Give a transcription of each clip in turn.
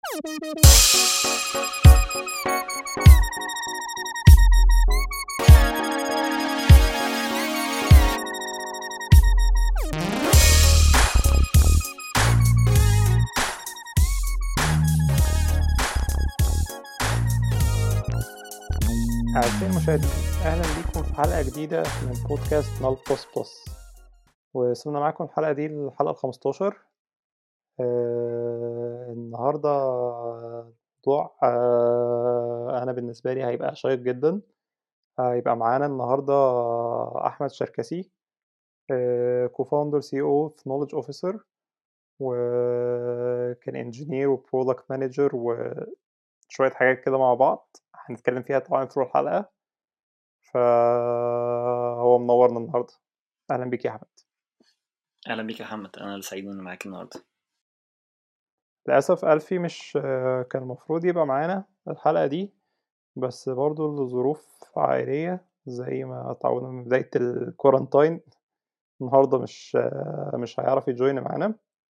أعزائي المشاهدين أهلا بيكم في حلقة جديدة من بودكاست نال بلس بلس وصلنا معاكم الحلقة دي الحلقة الخمستاشر آه النهاردة موضوع آه أنا بالنسبة لي هيبقى شيق جدا هيبقى معانا النهاردة أحمد شركسي كوفاوندر سي او في نولج اوفيسر وكان انجينير وبرودكت مانجر وشوية حاجات كده مع بعض هنتكلم فيها طبعا في الحلقة فهو منورنا النهاردة أهلا بيك يا أحمد اهلا بيك يا محمد انا سعيد اني معاك النهارده للأسف ألفي مش كان المفروض يبقى معانا الحلقة دي بس برضو الظروف عائلية زي ما تعودنا من بداية الكورنتاين النهاردة مش مش هيعرف يجوين معانا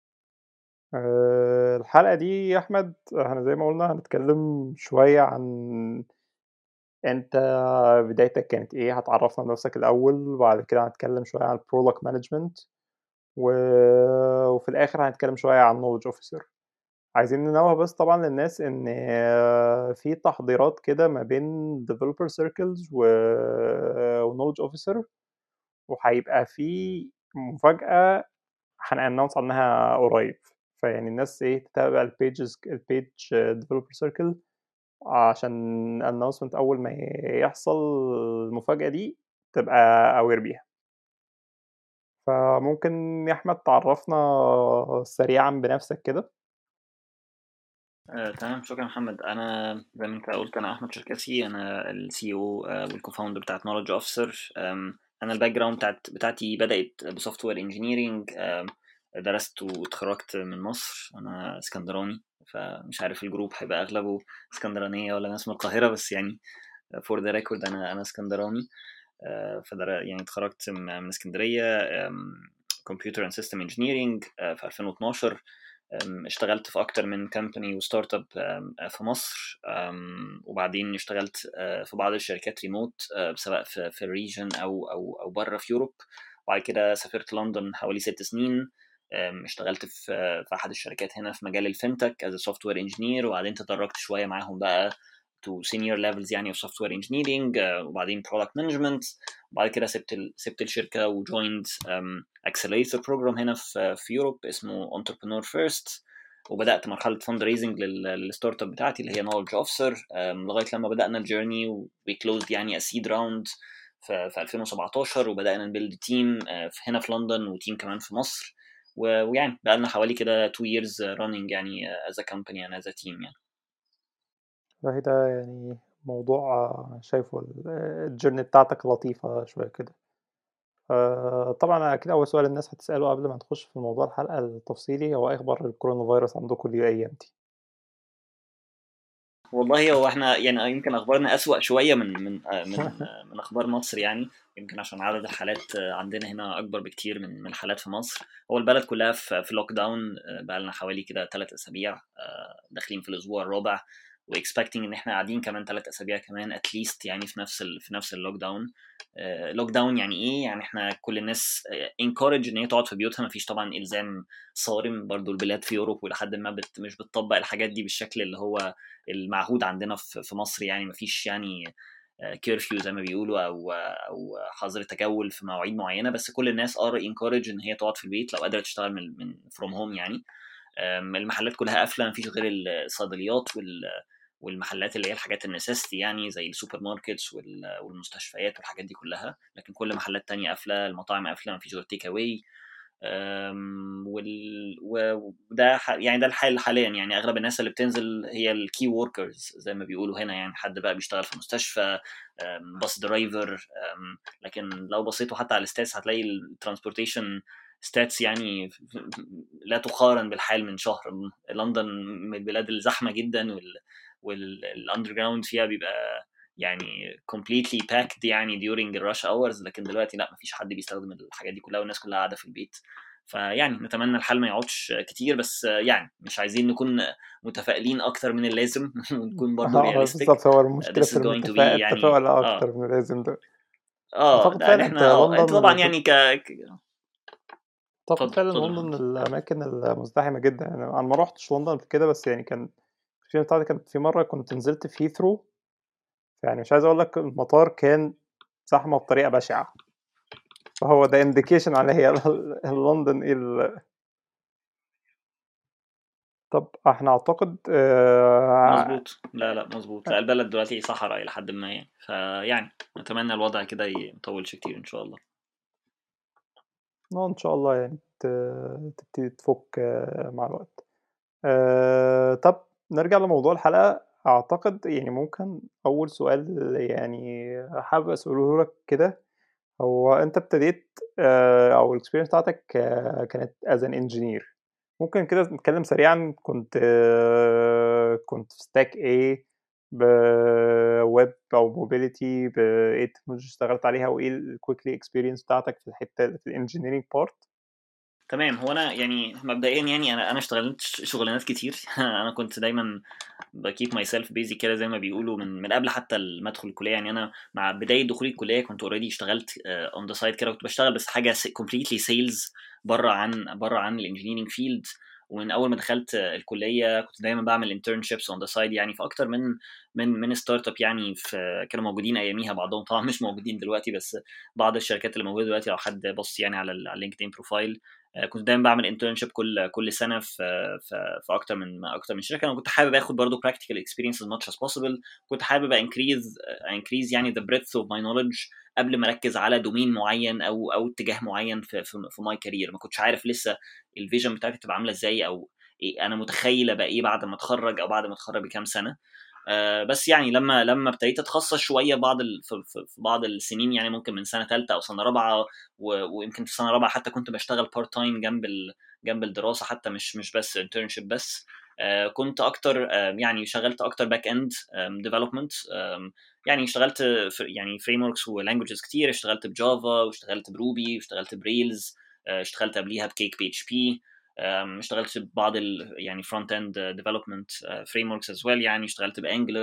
الحلقة دي يا أحمد احنا زي ما قلنا هنتكلم شوية عن انت بدايتك كانت ايه هتعرفنا بنفسك الأول وبعد كده هنتكلم شوية عن البرودكت مانجمنت و... وفي الآخر هنتكلم شوية عن نولج اوفيسر عايزين ننوه بس طبعا للناس ان في تحضيرات كده ما بين developer circles و knowledge officer وهيبقى في مفاجأة هنأنونس عنها قريب فيعني الناس ايه تتابع البيجز البيج ديفلوبر سيركل عشان announcement اول ما يحصل المفاجأة دي تبقى aware بيها فممكن يا احمد تعرفنا سريعا بنفسك كده آه، تمام شكرا محمد انا زي ما انت قلت انا احمد شركسي انا السي او والكوفاوندر بتاعت نولج اوفيسر انا الباك جراوند بتاعت بتاعتي بدات بسوفت وير انجينيرنج درست واتخرجت من مصر انا اسكندراني فمش عارف الجروب هيبقى اغلبه اسكندرانيه ولا ناس من القاهره بس يعني فور ذا ريكورد انا انا اسكندراني فدر يعني اتخرجت من اسكندريه كمبيوتر اند سيستم انجينيرنج في 2012 اشتغلت في اكتر من كامباني وستارت اب في مصر وبعدين اشتغلت في بعض الشركات ريموت سواء في في الريجن او او او بره في يوروب وبعد كده سافرت لندن حوالي ست سنين اشتغلت في في احد الشركات هنا في مجال الفinتك از سوفت وير انجينير وبعدين تدرجت شويه معاهم بقى تو سينيور ليفلز يعني في سوفت وير انجينيرنج وبعدين برودكت مانجمنت وبعد كده سبت ال... سبت الشركه وجويند اكسلريتور بروجرام هنا في في يوروب اسمه انتربرنور فيرست وبدات مرحله فند ريزنج للستارت اب بتاعتي اللي هي نولج اوفيسر لغايه لما بدانا الجيرني وي كلوزد يعني اسيد راوند في, في 2017 وبدانا نبيلد تيم هنا في لندن وتيم كمان في مصر ويعني بقى لنا حوالي كده 2 years running يعني as a company and as a team يعني والله ده يعني موضوع شايفه الجيرني بتاعتك لطيفة شوية كده طبعا أكيد أول سؤال الناس هتسأله قبل ما نخش في موضوع الحلقة التفصيلي هو إيه أخبار الكورونا فيروس عندكم الأيام دي؟ والله هو احنا يعني يمكن اخبارنا اسوأ شويه من من من من اخبار مصر يعني يمكن عشان عدد الحالات عندنا هنا اكبر بكتير من من الحالات في مصر هو البلد كلها في, في لوك داون بقى لنا حوالي كده ثلاث اسابيع داخلين في الاسبوع الرابع واكسبكتنج ان احنا قاعدين كمان ثلاث اسابيع كمان اتليست يعني في نفس ال في نفس اللوك داون لوك داون يعني ايه يعني احنا كل الناس انكورج ان هي تقعد في بيوتها ما فيش طبعا الزام صارم برضو البلاد في اوروب ولحد ما بت مش بتطبق الحاجات دي بالشكل اللي هو المعهود عندنا في, في مصر يعني ما فيش يعني كيرفيو زي ما بيقولوا او او حظر تجول في مواعيد معينه بس كل الناس ار انكورج ان هي تقعد في البيت لو قادره تشتغل من من فروم هوم يعني المحلات كلها قافله ما فيش غير الصيدليات وال والمحلات اللي هي الحاجات النسيستي يعني زي السوبر ماركتس والمستشفيات والحاجات دي كلها لكن كل محلات تانية قافلة المطاعم قافلة مفيش غير تيك اواي وده يعني ده الحال حاليا يعني اغلب الناس اللي بتنزل هي الكي وركرز زي ما بيقولوا هنا يعني حد بقى بيشتغل في مستشفى باص درايفر لكن لو بصيتوا حتى على الستاتس هتلاقي الترانسبورتيشن ستاتس يعني لا تقارن بالحال من شهر لندن من البلاد الزحمه جدا وال والاندر جراوند فيها بيبقى يعني completely packed يعني during الرش hours لكن دلوقتي لا مفيش حد بيستخدم الحاجات دي كلها والناس كلها قاعده في البيت فيعني نتمنى الحال ما يقعدش كتير بس يعني مش عايزين نكون متفائلين اكتر من اللازم ونكون برضه اه رياليستيك بالظبط هو المشكلة this في is going to be المتفائل يعني التفاؤل اه أكتر من اللازم ده اه أعتقد ده فعلا يعني أنت احنا اه انت طبعا لندن يعني ك ك- أعتقد اتفضل فعلا اتفضل يا لندن من محمد الأماكن المزدحمة جدا يعني أنا ما روحتش لندن قبل كده بس يعني كان في بتاعتي كانت في مرة كنت نزلت في هيثرو يعني مش عايز أقول لك المطار كان زحمة بطريقة بشعة فهو ده انديكيشن على هي لندن ايه ال- طب احنا اعتقد آه، مظبوط لا لا مظبوط لا البلد دلوقتي صحراء الى حد ما يعني فيعني نتمنى الوضع كده ي- مطولش كتير ان شاء الله آه، ان شاء الله يعني ت- تبتدي تفك آه، مع الوقت آه، طب نرجع لموضوع الحلقة اعتقد يعني ممكن اول سؤال يعني حابب اسأله لك كده هو انت ابتديت آه، او الاكسبيرينس بتاعتك آه، كانت as an engineer ممكن كده نتكلم سريعا كنت آه، كنت في ستاك ايه بويب او موبيليتي بايه التكنولوجي اشتغلت عليها وايه الكويكلي اكسبيرينس بتاعتك في الحته في الانجينيرنج بارت تمام هو انا يعني مبدئيا يعني انا انا اشتغلت ش- شغلانات كتير انا كنت دايما بكيب ماي سيلف بيزي كده زي ما بيقولوا من من قبل حتى ما ادخل الكليه يعني انا مع بدايه دخولي الكليه كنت اوريدي اشتغلت اون ذا سايد كده كنت بشتغل بس حاجه كومبليتلي سيلز بره عن بره عن الانجينيرنج فيلد ومن اول ما دخلت الكليه كنت دايما بعمل انترنشيبس اون ذا سايد يعني في اكتر من من من ستارت اب يعني في كانوا موجودين اياميها بعضهم طبعا مش موجودين دلوقتي بس بعض الشركات اللي موجوده دلوقتي لو حد بص يعني على اللينكدين بروفايل آه، كنت دايما بعمل انترنشيب كل كل سنه في في في اكتر من اكتر من شركه انا كنت حابب اخد برضو practical experience as much as possible كنت حابب انكريز انكريز يعني the breadth of my knowledge قبل ما اركز على دومين معين او او اتجاه معين في في, في ماي كارير ما كنتش عارف لسه الفيجن بتاعتي تبقى عامله ازاي او إيه انا متخيل ابقى ايه بعد ما اتخرج او بعد ما اتخرج بكام سنه آه، بس يعني لما لما ابتديت اتخصص شويه بعض ال... في في- في بعض السنين يعني ممكن من سنه ثالثه او سنه رابعه و... ويمكن في سنه رابعه حتى كنت بشتغل بارت تايم جنب ال... جنب الدراسه حتى مش مش بس انترنشيب بس آه، كنت اكتر آه، يعني شغلت اكتر باك اند ديفلوبمنت يعني اشتغلت في يعني فريم وركس ولانجوجز كتير اشتغلت بجافا واشتغلت بروبي واشتغلت بريلز آه، اشتغلت قبليها بكيك بي اتش بي أم، اشتغلت ببعض ال يعني فرونت اند ديفلوبمنت فريم وركس از ويل يعني اشتغلت بانجلر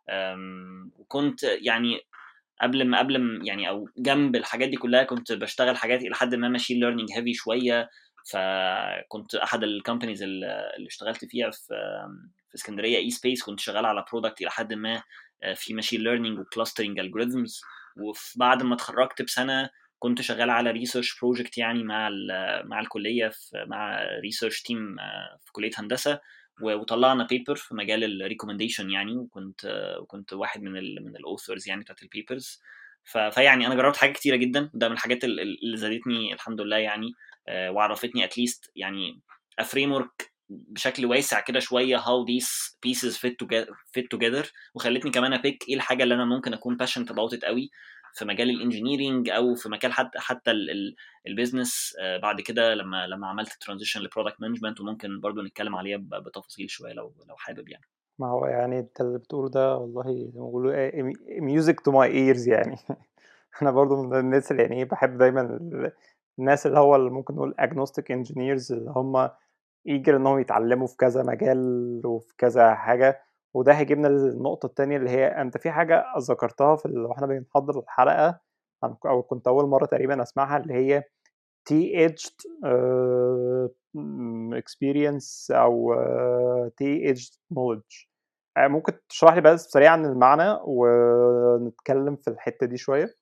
وكنت يعني قبل ما قبل ما يعني او جنب الحاجات دي كلها كنت بشتغل حاجات الى حد ما ماشين ليرنينج هيفي شويه فكنت احد الكومبانيز اللي اللي اشتغلت فيها في في اسكندريه اي سبيس كنت شغال على برودكت الى حد ما آه، في ماشين ليرنينج وكلاسترنج الجوريزمز وبعد ما اتخرجت بسنه كنت شغال على ريسيرش بروجكت يعني مع ال- مع الكليه في مع ريسيرش تيم في كليه هندسه و- وطلعنا بيبر في مجال الريكومنديشن يعني وكنت آه، وكنت واحد من ال من الاوثرز يعني بتاعت البيبرز فيعني انا جربت حاجات كتيره جدا ده من الحاجات ال- ال- اللي زادتني الحمد لله يعني آه، وعرفتني اتليست يعني فريم ورك بشكل واسع كده شويه how these pieces fit together fit together وخلتني كمان ابيك ايه الحاجه اللي انا ممكن اكون passionate about it قوي في مجال الانجينيرينج او في مجال حتى حتى البيزنس بعد كده لما لما عملت ترانزيشن لبرودكت مانجمنت وممكن برضو نتكلم عليها ب- بتفاصيل شويه لو لو حابب يعني ما هو يعني انت اللي بتقوله ده والله زي ما بيقولوا ايه ميوزك تو ماي ايرز يعني انا برضو من الناس اللي يعني ايه بحب دايما ال- الناس اللي هو اللي ممكن نقول agnostic engineers اللي هم eager انهم يتعلموا في كذا مجال وفي كذا حاجة وده هيجيبنا للنقطة التانية اللي هي انت في حاجة ذكرتها في ال- واحنا بنحضر الحلقة عن- او كنت اول مرة تقريبا اسمعها اللي هي T-edged uh, mm, experience او uh, T-edged knowledge آه، ممكن تشرح لي بس سريعا المعنى ونتكلم في الحتة دي شوية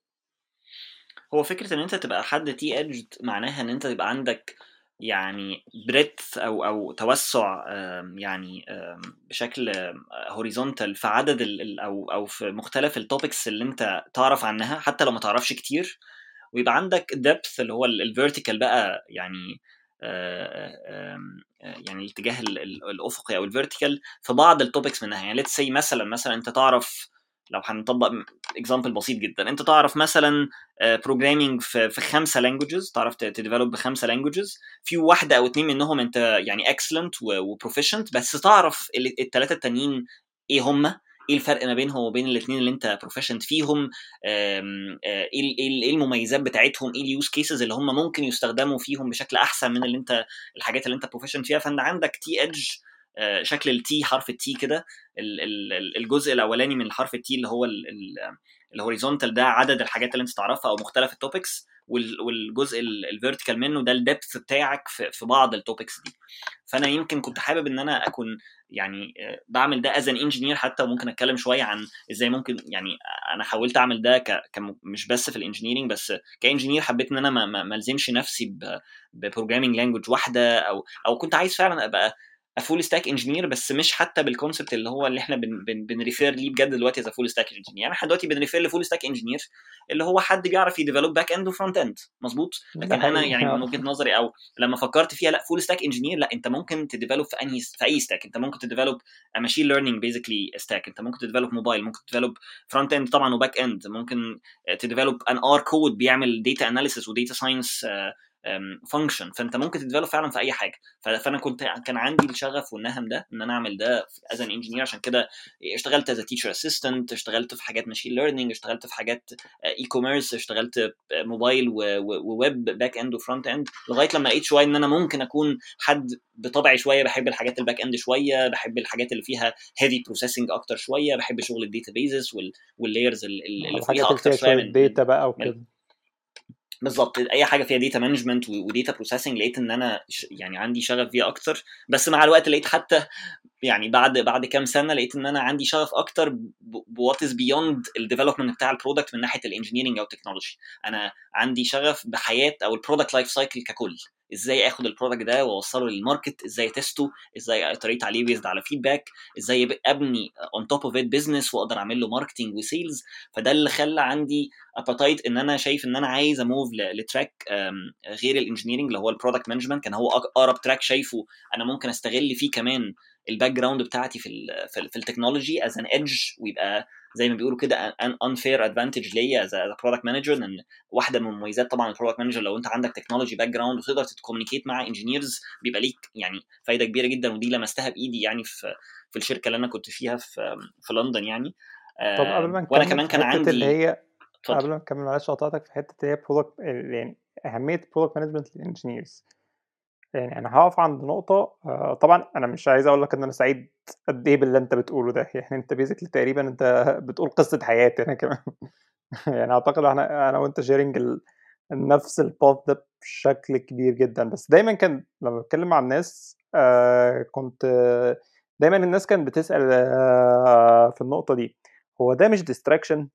هو فكره ان انت تبقى حد تي ادجد معناها ان انت تبقى عندك يعني بريدث او او توسع آم، يعني آم، بشكل هوريزونتال في عدد ال ال- او او في مختلف التوبكس اللي انت تعرف عنها حتى لو ما تعرفش كتير ويبقى عندك depth اللي هو الفيرتيكال بقى يعني آه، آم، آه، يعني الاتجاه ال- ال- الافقي او الفيرتيكال في بعض التوبكس منها يعني ليتس سي مثلا مثلا انت تعرف لو هنطبق اكزامبل بسيط جدا انت تعرف مثلا بروجرامينج في في خمسه لانجوجز تعرف تديفلوب بخمسه لانجوجز في واحده او اتنين منهم انت يعني اكسلنت وبروفيشنت بس تعرف الثلاثه التانيين ايه هم ايه الفرق ما بينهم وبين الاثنين اللي انت بروفيشنت فيهم ايه ايه المميزات بتاعتهم ايه اليوز كيسز اللي هم ممكن يستخدموا فيهم بشكل احسن من اللي انت الحاجات اللي انت بروفيشنت فيها فانت عندك تي ايدج شكل التي حرف التي كده الجزء الاولاني من حرف التي اللي هو الهوريزونتال ده عدد الحاجات اللي انت تعرفها او مختلف التوبكس والجزء الفيرتيكال منه ده الدبث بتاعك في بعض التوبكس دي فانا يمكن كنت حابب ان انا اكون يعني بعمل ده از ان انجينير حتى وممكن اتكلم شويه عن ازاي ممكن يعني انا حاولت اعمل ده ك... مش بس في الانجينيرنج بس كانجينير حبيت ان انا ما, ما الزمش نفسي ببروجرامينج لانجوج واحده او او كنت عايز فعلا ابقى فول ستاك انجينير بس مش حتى بالكونسبت اللي هو اللي احنا بن بن بنريفير ليه بجد دلوقتي از فول ستاك انجينير يعني احنا دلوقتي بنريفير لفول ستاك انجينير اللي هو حد بيعرف يديفلوب باك اند وفرونت اند مظبوط لكن انا يعني من وجهه نظري او لما فكرت فيها لا فول ستاك انجينير لا انت ممكن تديفلوب في انهي في اي ستاك انت ممكن تديفلوب ماشين ليرنينج بيزيكلي ستاك انت ممكن تديفلوب موبايل ممكن تديفلوب فرونت اند طبعا وباك اند ممكن تديفلوب ان ار كود بيعمل داتا اناليسيس وداتا ساينس فانكشن فانت ممكن تديفلوب فعلا في اي حاجه فانا كنت كان عندي الشغف والنهم ده ان انا اعمل ده از ان انجينير عشان كده اشتغلت از تيشر اسيستنت اشتغلت في حاجات ماشين ليرنينج اشتغلت في حاجات اي كوميرس اشتغلت موبايل وويب باك اند وفرونت اند لغايه لما لقيت شويه ان انا ممكن اكون حد بطبعي شويه بحب الحاجات الباك اند شويه بحب الحاجات اللي فيها هيفي بروسيسنج اكتر شويه بحب شغل الداتا بيزز واللايرز اللي فيها اكتر شويه من داتا بقى وكده بالظبط اي حاجه فيها داتا مانجمنت وديتا بروسيسنج لقيت ان انا يعني عندي شغف فيها اكتر بس مع الوقت لقيت حتى يعني بعد بعد كام سنه لقيت ان انا عندي شغف اكتر بوات از بيوند الديفلوبمنت بتاع البرودكت من ناحيه الانجينيرنج او التكنولوجي انا عندي شغف بحياه او البرودكت لايف سايكل ككل ازاي اخد البرودكت ده واوصله للماركت ازاي تيستو ازاي اطريت عليه بيزد على فيدباك ازاي ابني اون توب اوف ات بزنس واقدر اعمل له ماركتنج وسيلز فده اللي خلى عندي اباتايت ان انا شايف ان انا عايز اموف لتراك غير الانجينيرنج اللي هو البرودكت مانجمنت كان هو اقرب تراك شايفه انا ممكن استغل فيه كمان الباك جراوند بتاعتي في ال في, ال في التكنولوجي از ان ايدج ويبقى زي ما بيقولوا كده ان unfair ادفانتج ليا از برودكت مانجر لان واحده من مميزات طبعا البرودكت مانجر لو انت عندك تكنولوجي باك جراوند وتقدر تتكومينيكيت مع انجينيرز بيبقى ليك يعني فايده كبيره جدا ودي لمستها بايدي يعني في في الشركه اللي انا كنت فيها في في لندن يعني طب قبل ما وانا كمان كان عندي اللي هي قبل ما نكمل معلش قطعتك في حته اللي هي برودكت يعني اهميه برودكت مانجمنت للانجينيرز يعني انا هقف عند نقطه آه طبعا انا مش عايز اقول لك ان انا سعيد قد ايه باللي انت بتقوله ده يعني انت بيزيكلي تقريبا انت بتقول قصه حياتي انا كمان يعني اعتقد احنا انا وانت شيرنج ال... نفس الباث ده بشكل كبير جدا بس دايما كان لما بتكلم مع الناس آه كنت آه دايما الناس كانت بتسال آه في النقطه دي هو ده مش ديستراكشن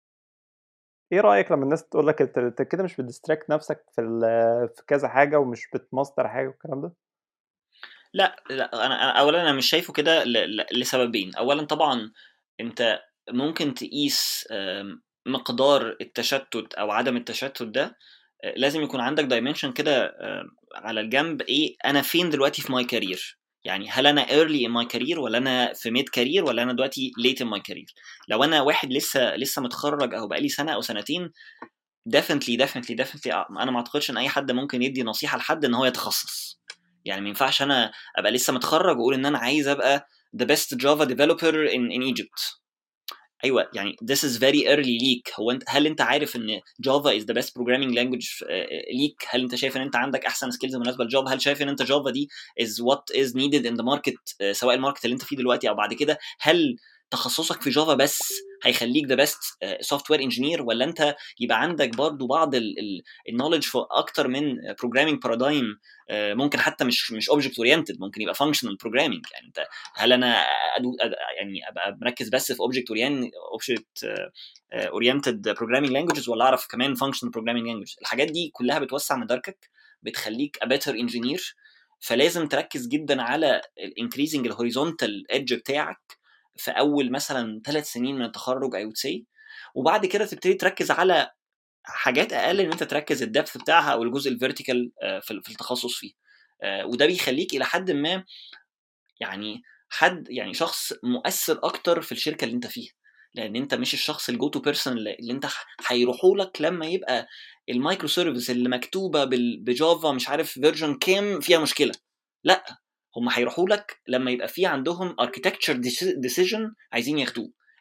ايه رايك لما الناس تقول لك انت كده مش بتديستراكت نفسك في في كذا حاجه ومش بتماستر حاجه والكلام ده لا لا انا اولا انا مش شايفه كده لسببين اولا طبعا انت ممكن تقيس مقدار التشتت او عدم التشتت ده لازم يكون عندك دايمنشن كده على الجنب ايه انا فين دلوقتي في ماي كارير يعني هل انا early in my career ولا انا في mid career ولا انا دلوقتي late in my career لو انا واحد لسه لسه متخرج او بقالي سنه او سنتين definitely definitely definitely انا ما اعتقدش ان اي حد ممكن يدي نصيحه لحد ان هو يتخصص يعني ما ينفعش انا ابقى لسه متخرج واقول ان انا عايز ابقى the best Java developer in in Egypt ايوه يعني this is very early ليك هو انت هل انت عارف ان جافا is the best programming language ليك هل انت شايف ان انت عندك احسن سكيلز مناسبه لجافا هل شايف ان انت جافا دي is what is needed in the market سواء الماركت اللي انت فيه دلوقتي او بعد كده هل تخصصك في جافا بس هيخليك ذا بيست سوفت وير انجينير ولا انت يبقى عندك برضو بعض النولج في اكتر من بروجرامينج بارادايم ممكن حتى مش مش اوبجكت اورينتد ممكن يبقى فانكشنال بروجرامينج يعني انت هل انا أدو يعني ابقى مركز بس في اوبجكت اوبجكت اورينتد بروجرامينج لانجوجز ولا اعرف كمان فانكشنال بروجرامينج لانجوج الحاجات دي كلها بتوسع مداركك بتخليك ا بيتر انجينير فلازم تركز جدا على الانكريزنج الهوريزونتال ايدج بتاعك في اول مثلا ثلاث سنين من التخرج اي سي وبعد كده تبتدي تركز على حاجات اقل ان انت تركز الدبث بتاعها او الجزء الفيرتيكال في التخصص فيه وده بيخليك الى حد ما يعني حد يعني شخص مؤثر اكتر في الشركه اللي انت فيها لان انت مش الشخص الجو تو بيرسون اللي انت هيروحوا لك لما يبقى المايكرو سيرفيس اللي مكتوبه بجافا مش عارف فيرجن كام فيها مشكله لا هم هيروحوا لك لما يبقى في عندهم اركتكتشر ديسيجن عايزين ياخدوه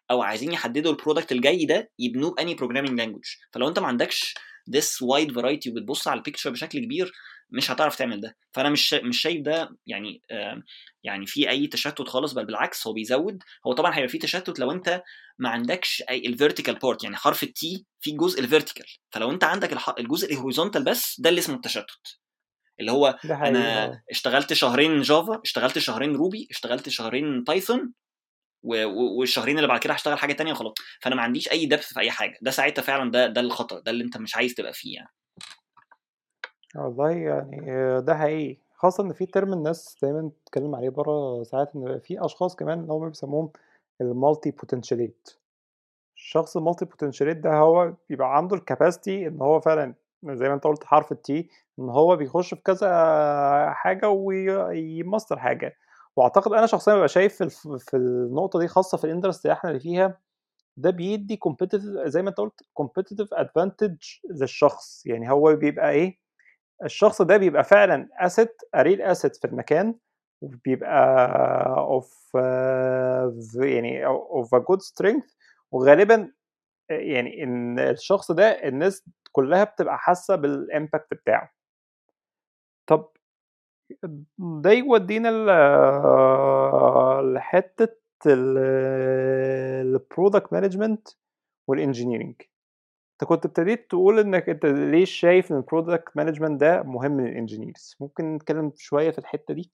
او عايزين يحددوا البرودكت الجاي ده يبنوه باني بروجرامينج لانجوج فلو انت ما عندكش this wide variety وبتبص على البيكتشر بشكل كبير مش هتعرف تعمل ده فانا مش مش شايف ده يعني آه يعني في اي تشتت خالص بل بالعكس هو بيزود هو طبعا هيبقى في تشتت لو انت ما عندكش اي الفيرتيكال بارت يعني حرف التي في الجزء الفيرتيكال فلو انت عندك الجزء الهوريزونتال بس ده اللي اسمه التشتت اللي هو انا اشتغلت شهرين جافا اشتغلت شهرين روبي اشتغلت شهرين بايثون والشهرين اللي بعد كده هشتغل حاجه تانية وخلاص فانا ما عنديش اي دبث في اي حاجه ده ساعتها فعلا ده ده الخطر ده اللي انت مش عايز تبقى فيه يعني والله يعني ده حقيقي خاصة إن في ترم الناس دايما بتتكلم عليه بره ساعات إن في أشخاص كمان اللي هم بيسموهم المالتي بوتنشاليت الشخص المالتي بوتنشاليت ده هو بيبقى عنده الكاباسيتي إن هو فعلا زي ما أنت قلت حرف التي إن هو بيخش في كذا حاجة ويماستر حاجة واعتقد انا شخصيا ببقى شايف في, في النقطه دي خاصه في الاندستري احنا اللي فيها ده بيدي كومبيتيتيف زي ما انت قلت كومبيتيتيف ادفانتج للشخص يعني هو بيبقى ايه الشخص ده بيبقى فعلا اسيت ريل اسيت في المكان وبيبقى اوف يعني اوف ا جود سترينث وغالبا يعني ان الشخص ده الناس كلها بتبقى حاسه بالامباكت بتاعه طب ده يودينا لحته البرودكت مانجمنت والانجينيرنج انت كنت ابتديت تقول انك انت ليه شايف ان البرودكت مانجمنت ده مهم للانجينيرز ممكن نتكلم شويه في الحته دي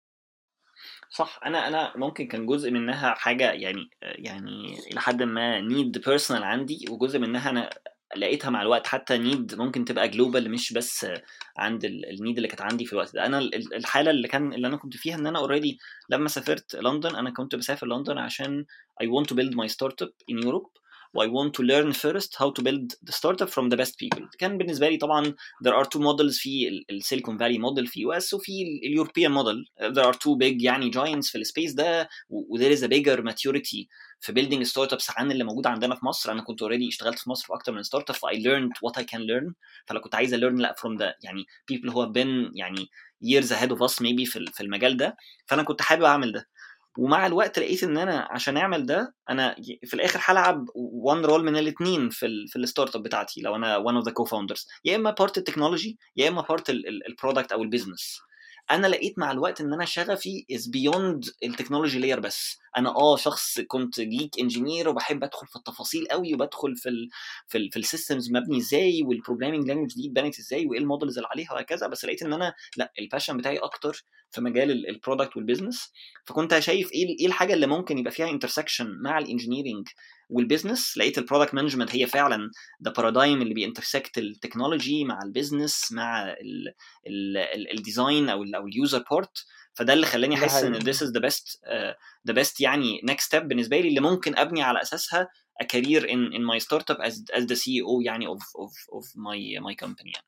صح انا انا ممكن كان جزء منها حاجه يعني يعني الى حد ما نيد بيرسونال عندي وجزء منها انا لقيتها مع الوقت حتى نيد ممكن تبقى جلوبال مش بس عند النيد اللي كانت عندي في الوقت ده انا الحاله اللي كان اللي انا كنت فيها ان انا اوريدي لما سافرت لندن انا كنت بسافر لندن عشان I want to build my startup in Europe I want to learn first how to build the startup from the best people كان بالنسبه لي طبعا there are two models في السيليكون فالي موديل في يو اس وفي اليوروبيان موديل there are two big يعني giants في السبيس ده و there is a bigger maturity في building ستارت ابس عن اللي موجود عندنا في مصر انا كنت اوريدي اشتغلت في مصر في اكتر من ستارت اب فاي learned what I can learn فلو كنت عايز learn لا from the يعني people who have been يعني years ahead of us maybe في في المجال ده فانا كنت حابب اعمل ده ومع الوقت لقيت ان انا عشان اعمل ده انا في الاخر هلعب وان رول من الاثنين في ال في الستارت اب بتاعتي لو انا one of the co-founders يا اما بارت التكنولوجي يا اما بارت البرودكت او البيزنس انا لقيت مع الوقت ان انا شغفي از بيوند التكنولوجي لاير بس انا اه شخص كنت جيك انجينير وبحب ادخل في التفاصيل قوي وبدخل في ال في, ال في السيستمز مبني ازاي والبروجرامينج لانجوج دي اتبنت ازاي وايه المودلز اللي عليها وهكذا بس لقيت ان انا لا الباشن بتاعي اكتر في مجال البرودكت والبيزنس فكنت شايف ايه ايه الحاجه اللي ممكن يبقى فيها انترسكشن مع الانجينيرنج والبيزنس لقيت البرودكت مانجمنت هي فعلا ده بارادايم اللي بينترسكت التكنولوجي مع البيزنس مع الديزاين او ال او اليوزر بارت فده اللي خلاني احس ان this is the best uh, the best يعني next step بالنسبه لي اللي ممكن ابني على اساسها a career in in my startup as as the CEO يعني of of of my my company يعني.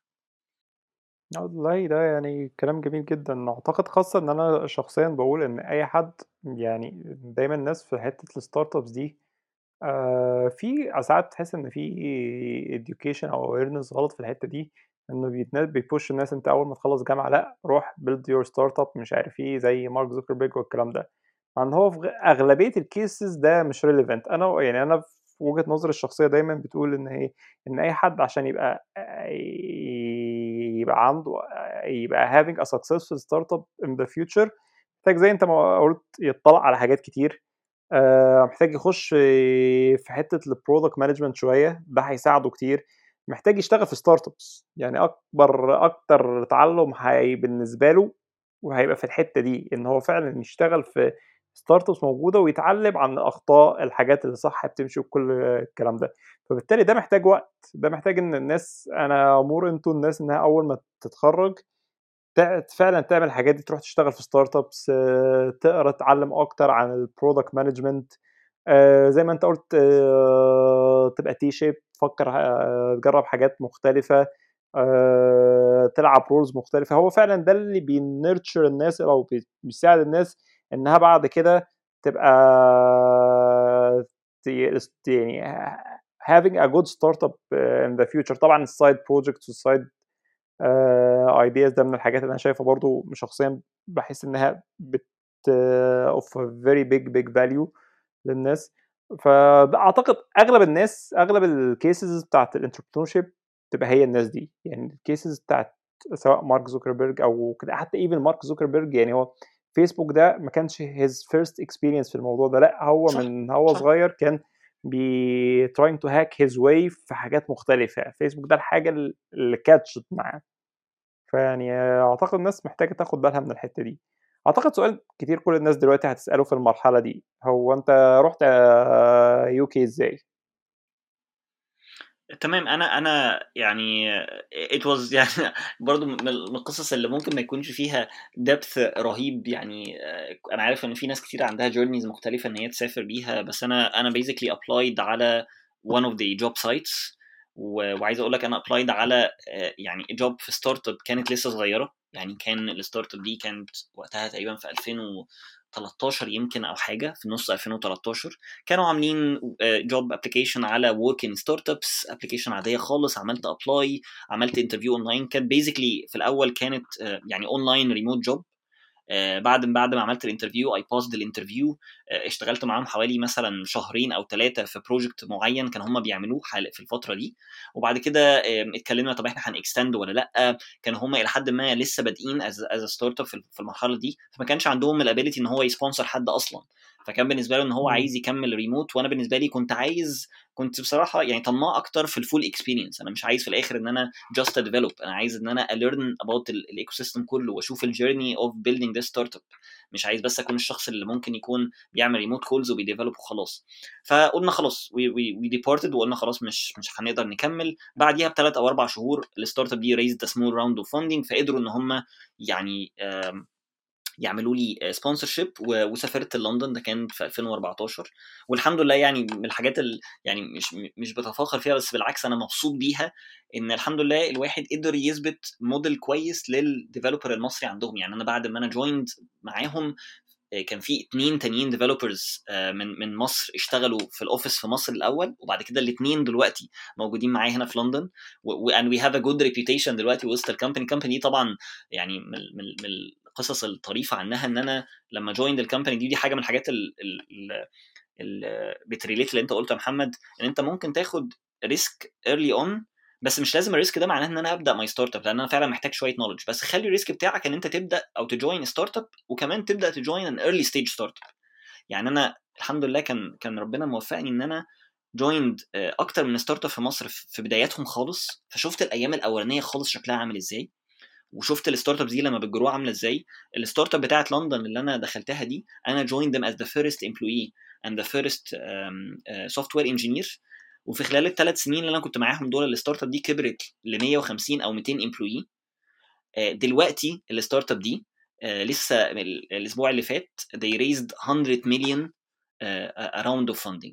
والله ده يعني كلام جميل جدا اعتقد خاصة ان انا شخصيا بقول ان اي حد يعني دايما الناس في حتة الستارت ابس دي آه في ساعات تحس ان في education او awareness غلط في الحتة دي انه بيتناس بيبوش الناس انت اول ما تخلص جامعه لا روح بيلد يور ستارت اب مش عارف ايه زي مارك زوكربيرج والكلام ده مع ان هو في اغلبيه الكيسز ده مش ريليفنت انا يعني انا في وجهه نظري الشخصيه دايما بتقول ان هي ان اي حد عشان يبقى يبقى عنده يبقى having a successful startup in the future محتاج زي انت ما قلت يطلع على حاجات كتير محتاج يخش في حته البرودكت مانجمنت شويه ده هيساعده كتير محتاج يشتغل في ستارت ابس يعني اكبر اكتر تعلم هي بالنسبه له وهيبقى في الحته دي ان هو فعلا يشتغل في ستارت ابس موجوده ويتعلم عن الاخطاء الحاجات اللي صح بتمشي وكل الكلام ده فبالتالي ده محتاج وقت ده محتاج ان الناس انا امور انتوا الناس انها اول ما تتخرج فعلا تعمل الحاجات دي تروح تشتغل في ستارت ابس تقرا تتعلم اكتر عن البرودكت مانجمنت زي ما انت قلت تبقى تي شيب تفكر تجرب حاجات مختلفه تلعب رولز مختلفه هو فعلا ده اللي بينرتشر الناس او بيساعد الناس انها بعد كده تبقى يعني having a good startup in the future طبعا السايد بروجكتس والسايد ايدياز ده من الحاجات اللي انا شايفها برضو شخصيا بحس انها بت اوف فيري بيج بيج فاليو للناس فاعتقد اغلب الناس اغلب الكيسز بتاعت الانتربرنور شيب تبقى هي الناس دي يعني الكيسز بتاعت سواء مارك زوكربيرج او كده حتى ايفن مارك زوكربيرج يعني هو فيسبوك ده ما كانش هيز فيرست اكسبيرينس في الموضوع ده لا هو صح من هو صح صغير كان بي trying to hack his way في حاجات مختلفة فيسبوك ده الحاجة اللي كاتشت معاه فيعني اعتقد الناس محتاجة تاخد بالها من الحتة دي اعتقد سؤال كتير كل الناس دلوقتي هتسأله في المرحلة دي هو انت رحت يو كي ازاي تمام انا انا يعني it was يعني برضو من القصص اللي ممكن ما يكونش فيها دبث رهيب يعني انا عارف ان في ناس كتير عندها جورنيز مختلفه ان هي تسافر بيها بس انا انا basically applied على one of the job sites وعايز اقول لك انا applied على يعني جوب في ستارت اب كانت لسه صغيره يعني كان الستارت اب دي كانت وقتها تقريبا في 2000 13 يمكن او حاجه في نص 2013 كانوا عاملين جوب ابلكيشن على ورك ان ستارت ابس ابلكيشن عاديه خالص عملت ابلاي عملت انترفيو اونلاين كانت بيزيكلي في الاول كانت يعني اونلاين ريموت جوب بعد بعد ما عملت الانترفيو اي باسد الانترفيو اشتغلت معاهم حوالي مثلا شهرين او ثلاثه في بروجكت معين كان هم بيعملوه في الفتره دي وبعد كده اتكلمنا طب احنا هنكستند ولا لا كانوا هم الى حد ما لسه بادئين از از ستارت اب في المرحله دي فما كانش عندهم الابيلتي ان هو يسبونسر حد اصلا فكان بالنسبه له ان هو عايز يكمل ريموت وانا بالنسبه لي كنت عايز كنت بصراحه يعني طماع اكتر في الفول اكسبيرينس انا مش عايز في الاخر ان انا جاست ديفلوب انا عايز ان انا اليرن اباوت الايكو سيستم كله واشوف الجيرني اوف بيلدينج ذا ستارت اب مش عايز بس اكون الشخص اللي ممكن يكون بيعمل ريموت كولز وبيديفلوب وخلاص فقلنا خلاص وي وي ديبارتد وقلنا خلاص مش مش هنقدر نكمل بعديها بثلاث او اربع شهور الستارت اب دي ريزد سمول راوند اوف فاندنج فقدروا ان هم يعني يعملوا لي سبونسرشيب وسافرت لندن ده كان في 2014 والحمد لله يعني من الحاجات اللي يعني مش مش بتفاخر فيها بس بالعكس انا مبسوط بيها ان الحمد لله الواحد قدر يثبت موديل كويس للديفلوبر المصري عندهم يعني انا بعد ما انا جويند معاهم كان في اتنين تانيين ديفلوبرز من من مصر اشتغلوا في الاوفيس في مصر الاول وبعد كده الاثنين دلوقتي موجودين معايا هنا في لندن and we have a good reputation دلوقتي وسط الكومباني الكومباني طبعا يعني من من من القصص الطريفه عنها ان انا لما جويند الكومباني دي دي حاجه من الحاجات اللي بتريليت اللي انت قلته يا محمد ان انت ممكن تاخد ريسك ايرلي اون بس مش لازم الريسك ده معناه ان انا ابدا ماي ستارت اب لان انا فعلا محتاج شويه نولج بس خلي الريسك بتاعك ان انت تبدا او تجوين ستارت اب وكمان تبدا تجوين ان ايرلي ستيج ستارت اب يعني انا الحمد لله كان كان ربنا موفقني ان انا جويند اكتر من ستارت اب في مصر في بداياتهم خالص فشفت الايام الاولانيه خالص شكلها عامل ازاي وشفت الستارت ابس دي لما بتجروها عامله ازاي الستارت اب بتاعت لندن اللي انا دخلتها دي انا joined them as the first employee and the first um, uh, software engineer وفي خلال الثلاث سنين اللي انا كنت معاهم دول الستارت اب دي كبرت ل 150 او 200 امبلوي دلوقتي الستارت اب دي لسه الاسبوع اللي فات they raised 100 million a round of funding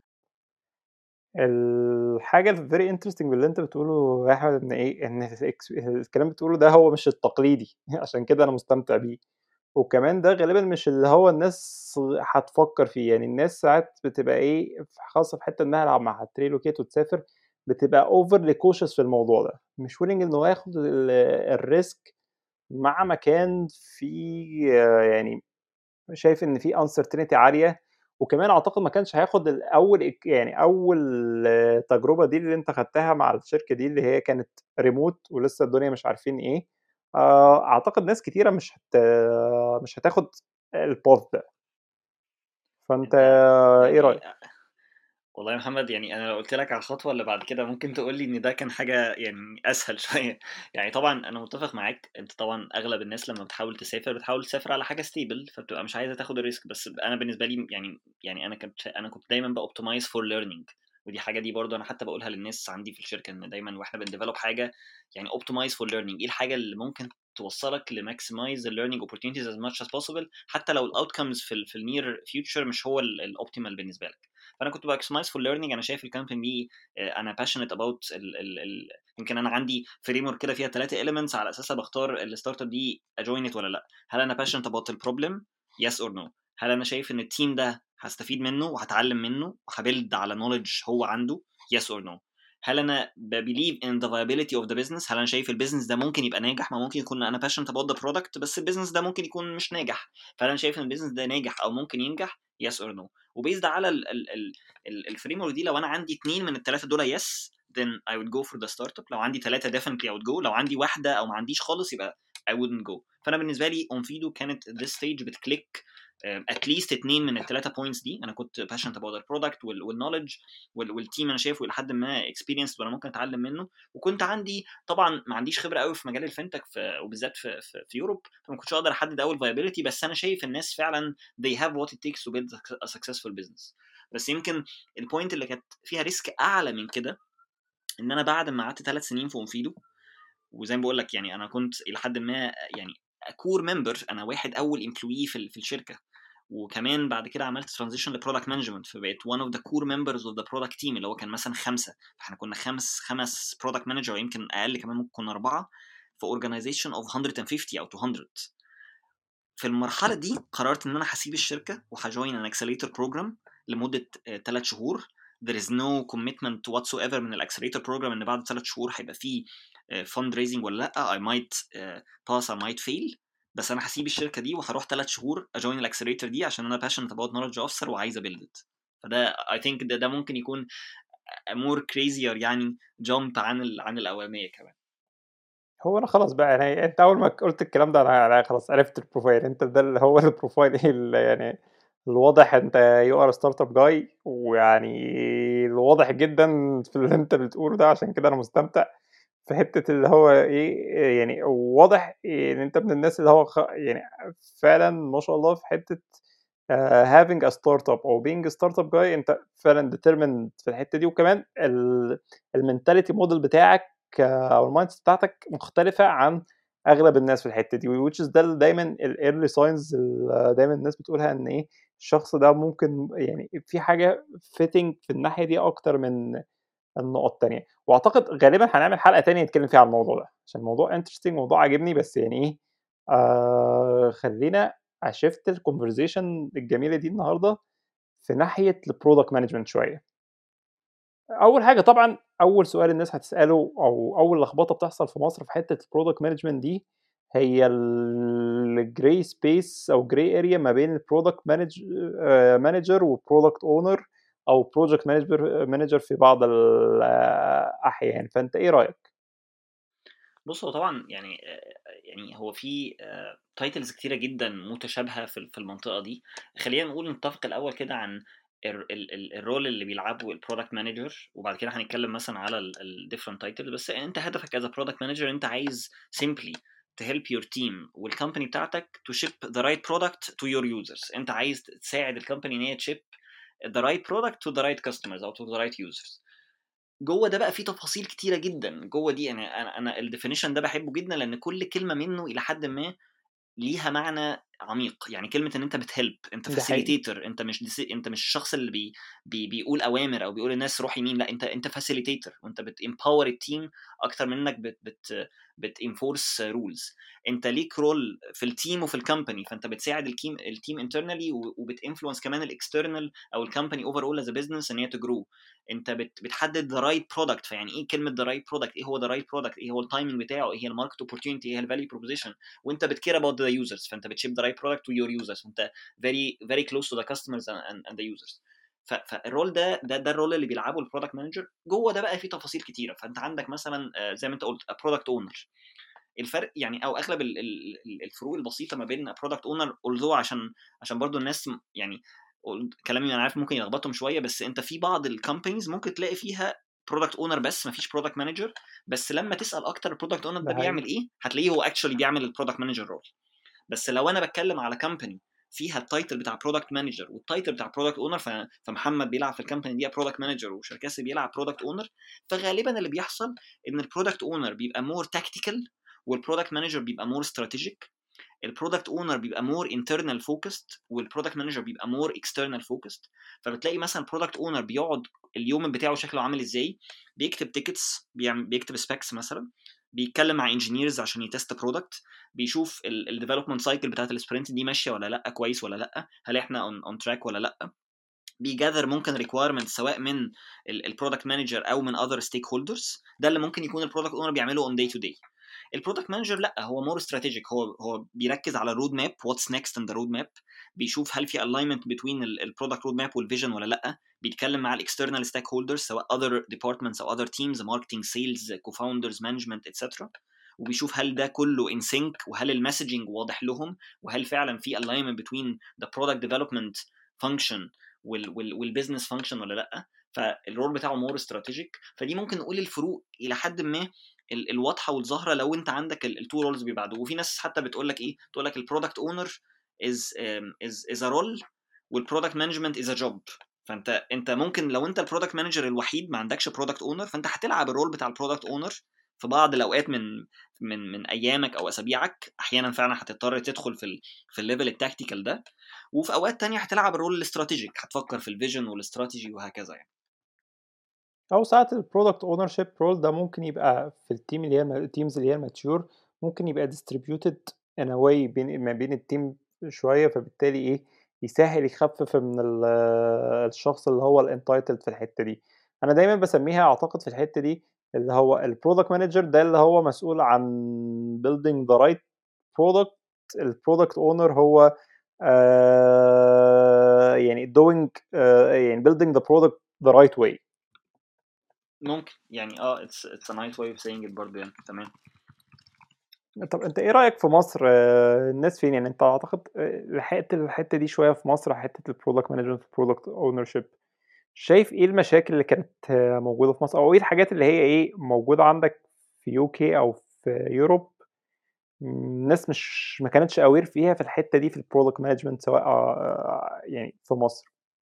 الحاجه الفيري انترستنج باللي انت بتقوله يا احمد ان ايه ان الكلام بتقوله ده هو مش التقليدي عشان كده انا مستمتع بيه وكمان ده غالبا مش اللي هو الناس هتفكر فيه يعني الناس ساعات بتبقى ايه خاصه في حته انها لما هتريلوكيت وتسافر بتبقى اوفر كوشس في الموضوع ده مش ويلنج انه ياخد الريسك مع مكان فيه يعني شايف ان في انسرتينتي عاليه وكمان اعتقد ما كانش هياخد الاول يعني اول تجربه دي اللي انت خدتها مع الشركه دي اللي هي كانت ريموت ولسه الدنيا مش عارفين ايه اعتقد ناس كتيره مش هت مش هتاخد الباث ده فانت يعني ايه رايك والله يا محمد يعني انا لو قلت لك على الخطوه اللي بعد كده ممكن تقول لي ان ده كان حاجه يعني اسهل شويه يعني طبعا انا متفق معاك انت طبعا اغلب الناس لما بتحاول تسافر بتحاول تسافر على حاجه ستيبل فبتبقى مش عايزه تاخد الريسك بس انا بالنسبه لي يعني يعني انا كنت انا كنت دايما باوبتمايز فور ليرنينج ودي حاجه دي برضو انا حتى بقولها للناس عندي في الشركه ان دايما واحنا بنديفلوب حاجه يعني اوبتمايز فور ليرنينج ايه الحاجه اللي ممكن توصلك لماكسمايز الليرنينج اوبورتونيتيز از ماتش از بوسيبل حتى لو الاوتكمز في في النير فيوتشر مش هو الاوبتيمال بالنسبه لك فانا كنت باكسمايز فور ليرنينج انا شايف الكامباني دي انا باشنت اباوت يمكن انا عندي فريم ورك كده فيها ثلاثه اليمنتس على اساسها بختار الستارت اب دي اجوين ولا لا هل انا باشنت اباوت البروبلم يس اور نو هل انا شايف ان التيم ده هستفيد منه وهتعلم منه وهبيلد على نولج هو عنده يس اور نو هل انا ببيليف ان ذا viability اوف ذا business هل انا شايف البيزنس ده ممكن يبقى ناجح ما ممكن يكون انا passionate about the product بس البيزنس ده ممكن يكون مش ناجح فهل انا شايف ان البيزنس ده ناجح او ممكن ينجح يس اور نو وبيزد على الفريم ورك دي لو انا عندي اثنين من الثلاثه دول يس then I would go for the startup لو عندي ثلاثه definitely I would go لو عندي واحده او ما عنديش خالص يبقى I wouldn't go فانا بالنسبه لي اونفيدو كانت this stage بتكليك اتليست اثنين من الثلاثه بوينتس دي انا كنت باشنت اباوت البرودكت والنولج والتيم انا شايفه الى حد ما اكسبيرينس وانا ممكن اتعلم منه وكنت عندي طبعا ما عنديش خبره قوي في مجال الفinتك في وبالذات في في, في يوروب فما كنتش اقدر احدد اول فايبيليتي بس انا شايف الناس فعلا they have what it takes to build a successful business بس يمكن البوينت اللي كانت فيها ريسك اعلى من كده ان انا بعد ما قعدت ثلاث سنين في اونفيدو وزي ما بقول لك يعني انا كنت الى حد ما يعني كور ممبر انا واحد اول امبلوي في, في الشركه وكمان بعد كده عملت ترانزيشن لبرودكت مانجمنت فبقيت one of the core members of the product team اللي هو كان مثلا خمسه فاحنا كنا خمس خمس برودكت مانجر يمكن اقل كمان ممكن كنا اربعه في organization of 150 او 200 في المرحله دي قررت ان انا هسيب الشركه وهجوين ان اكسلريتور بروجرام لمده ثلاث شهور there is no commitment whatsoever من الاكسلريتور بروجرام ان بعد ثلاث شهور هيبقى فيه فند ريزنج ولا لا I might uh, pass I might fail بس انا هسيب الشركه دي وهروح ثلاث شهور اجوين الاكسلريتور دي عشان انا passionate about knowledge officer وعايز ابيلد ات فده I think ده, ده ممكن يكون more crazier يعني jump عن ال, عن الاولانيه كمان هو انا خلاص بقى يعني انت اول ما قلت الكلام ده انا أنا خلاص عرفت البروفايل انت ده اللي هو البروفايل ايه اللي يعني الواضح انت يو ار ستارت اب جاي ويعني الواضح جدا في اللي انت بتقوله ده عشان كده انا مستمتع في حته اللي هو ايه يعني واضح ان انت من الناس اللي هو خ... يعني فعلا ما شاء الله في حته uh, having a startup او being a startup guy انت فعلا determined في الحته دي وكمان المنتاليتي موديل بتاعك او المايند بتاعتك مختلفه عن اغلب الناس في الحته دي which is ده دايما الايرلي ساينز دايما الناس بتقولها ان ايه الشخص ده ممكن يعني في حاجه فيتنج في الناحيه دي اكتر من النقط التانية واعتقد غالبا هنعمل حلقه تانية نتكلم فيها عن الموضوع ده عشان الموضوع انترستنج موضوع عاجبني بس يعني ايه آه خلينا اشفت الكونفرزيشن الجميله دي النهارده في ناحيه البرودكت مانجمنت شويه اول حاجه طبعا اول سؤال الناس هتساله او اول لخبطه بتحصل في مصر في حته البرودكت مانجمنت دي هي الجراي سبيس او جراي اريا ما بين البرودكت مانجر وبرودكت اونر او بروجكت مانجر مانجر في بعض الاحيان فانت ايه رايك بص هو طبعا يعني يعني هو في تايتلز كتيره جدا متشابهه في في المنطقه دي خلينا نقول نتفق الاول كده عن الرول اللي بيلعبه البرودكت مانجر وبعد كده هنتكلم مثلا على الديفرنت تايتل بس انت هدفك از برودكت مانجر انت عايز simply to help your team والكمباني بتاعتك to ship the right product to your users انت عايز تساعد الكمباني ان هي تشيب the right product to the right customers او to the right users جوه ده بقى فيه تفاصيل كتيره جدا جوه دي انا انا, أنا الديفينيشن ده بحبه جدا لان كل كلمه منه الى حد ما ليها معنى عميق يعني كلمه ان انت بتهلب انت فاسيليتيتور انت مش ديسي... انت مش الشخص اللي بي... بي... بيقول اوامر او بيقول للناس روح يمين لا انت انت فاسيليتيتور وانت بتامباور التيم اكتر من انك بت بت بتنفورس رولز انت ليك رول في التيم وفي الكومباني فانت بتساعد التيم التيم انترنالي وبتانفلونس كمان الاكسترنال او الكومباني اوفر اول از بزنس ان هي تجرو انت بت بتحدد ذا رايت برودكت فيعني ايه كلمه ذا رايت برودكت ايه هو ذا رايت برودكت ايه هو التايمنج بتاعه ايه هي الماركت اوبورتيونيتي ايه هي الفاليو بروبوزيشن وانت بتكير اباوت ذا يوزرز فانت بتشيب ذا رايت برودكت تو يور يوزرز وانت فيري فيري كلوز تو ذا كاستمرز اند ذا يوزرز فالرول ده ده ده الرول اللي بيلعبه البرودكت مانجر جوه ده بقى فيه تفاصيل كتيره فانت عندك مثلا زي ما انت قلت برودكت اونر الفرق يعني او اغلب الفروق البسيطه ما بين برودكت اونر اولذو عشان عشان برضو الناس يعني كلامي انا عارف ممكن يلخبطهم شويه بس انت في بعض الكومبانيز ممكن تلاقي فيها برودكت اونر بس مفيش برودكت مانجر بس لما تسال اكتر البرودكت اونر ده بيعمل ايه هتلاقيه هو اكشولي بيعمل البرودكت مانجر رول بس لو انا بتكلم على كومباني فيها التايتل بتاع برودكت مانجر والتايتل بتاع برودكت اونر فمحمد بيلعب في الكومباني دي برودكت مانجر وشركاسي بيلعب برودكت اونر فغالبا اللي بيحصل ان البرودكت اونر بيبقى مور تاكتيكال والبرودكت مانجر بيبقى مور استراتيجيك البرودكت اونر بيبقى مور انترنال فوكست والبرودكت مانجر بيبقى مور اكسترنال فوكست فبتلاقي مثلا برودكت اونر بيقعد اليوم بتاعه شكله عامل ازاي بيكتب تيكتس بيكتب سبيكس مثلا بيتكلم مع انجينيرز عشان يتست برودكت بيشوف الديفلوبمنت سايكل بتاعت السبرنت دي ماشيه ولا لا كويس ولا لا هل احنا اون تراك ولا لا بيجاذر ممكن ريكويرمنت سواء من البرودكت مانجر او من اذر ستيك هولدرز ده اللي ممكن يكون البرودكت اونر بيعمله اون داي تو داي البرودكت مانجر لا هو مور استراتيجيك هو هو بيركز على الرود ماب واتس نيكست ان ذا رود ماب بيشوف هل في الاينمنت بين البرودكت رود ماب والفيجن ولا لا بيتكلم مع الاكسترنال ستيك هولدرز سواء other departments او other teams marketing sales co-founders management etc وبيشوف هل ده كله in sync وهل المسجنج واضح لهم وهل فعلا في alignment between the product development function والبزنس فانكشن ولا لا فالرول بتاعه مور استراتيجيك فدي ممكن نقول الفروق الى حد ما الواضحه والظاهره لو انت عندك التو رولز بيبعدوا وفي ناس حتى بتقول لك ايه تقول لك البرودكت اونر از از از ا رول والبرودكت مانجمنت از ا جوب فانت انت ممكن لو انت البرودكت مانجر الوحيد ما عندكش برودكت اونر فانت هتلعب الرول بتاع البرودكت اونر في بعض الاوقات من من من ايامك او اسابيعك احيانا فعلا هتضطر تدخل في ال في الليفل التكتيكال ده وفي اوقات تانية هتلعب الرول الاستراتيجيك هتفكر في الفيجن والاستراتيجي وهكذا يعني او ساعات البرودكت اونر شيب رول ده ممكن يبقى في التيم اللي هي التيمز اللي هي ماتيور ممكن يبقى ديستريبيوتد ان واي بين ما بين التيم شويه فبالتالي ايه يسهل يخفف من الشخص اللي هو الانتايتلد في الحته دي انا دايما بسميها اعتقد في الحته دي اللي هو البرودكت مانجر ده اللي هو مسؤول عن building the right product البرودكت اونر هو آه يعني doing آه يعني building the product the right way ممكن يعني اه it's it's a nice way of saying it برضه يعني تمام طب انت ايه رايك في مصر آه الناس فين يعني انت اعتقد لحقت الحته دي شويه في مصر حته البرودكت مانجمنت البرودكت اونر شيب شايف ايه المشاكل اللي كانت موجوده في مصر او ايه الحاجات اللي هي ايه موجوده عندك في يو كي او في يوروب الناس مش ما كانتش اوير فيها في الحته دي في البرودكت مانجمنت سواء يعني في مصر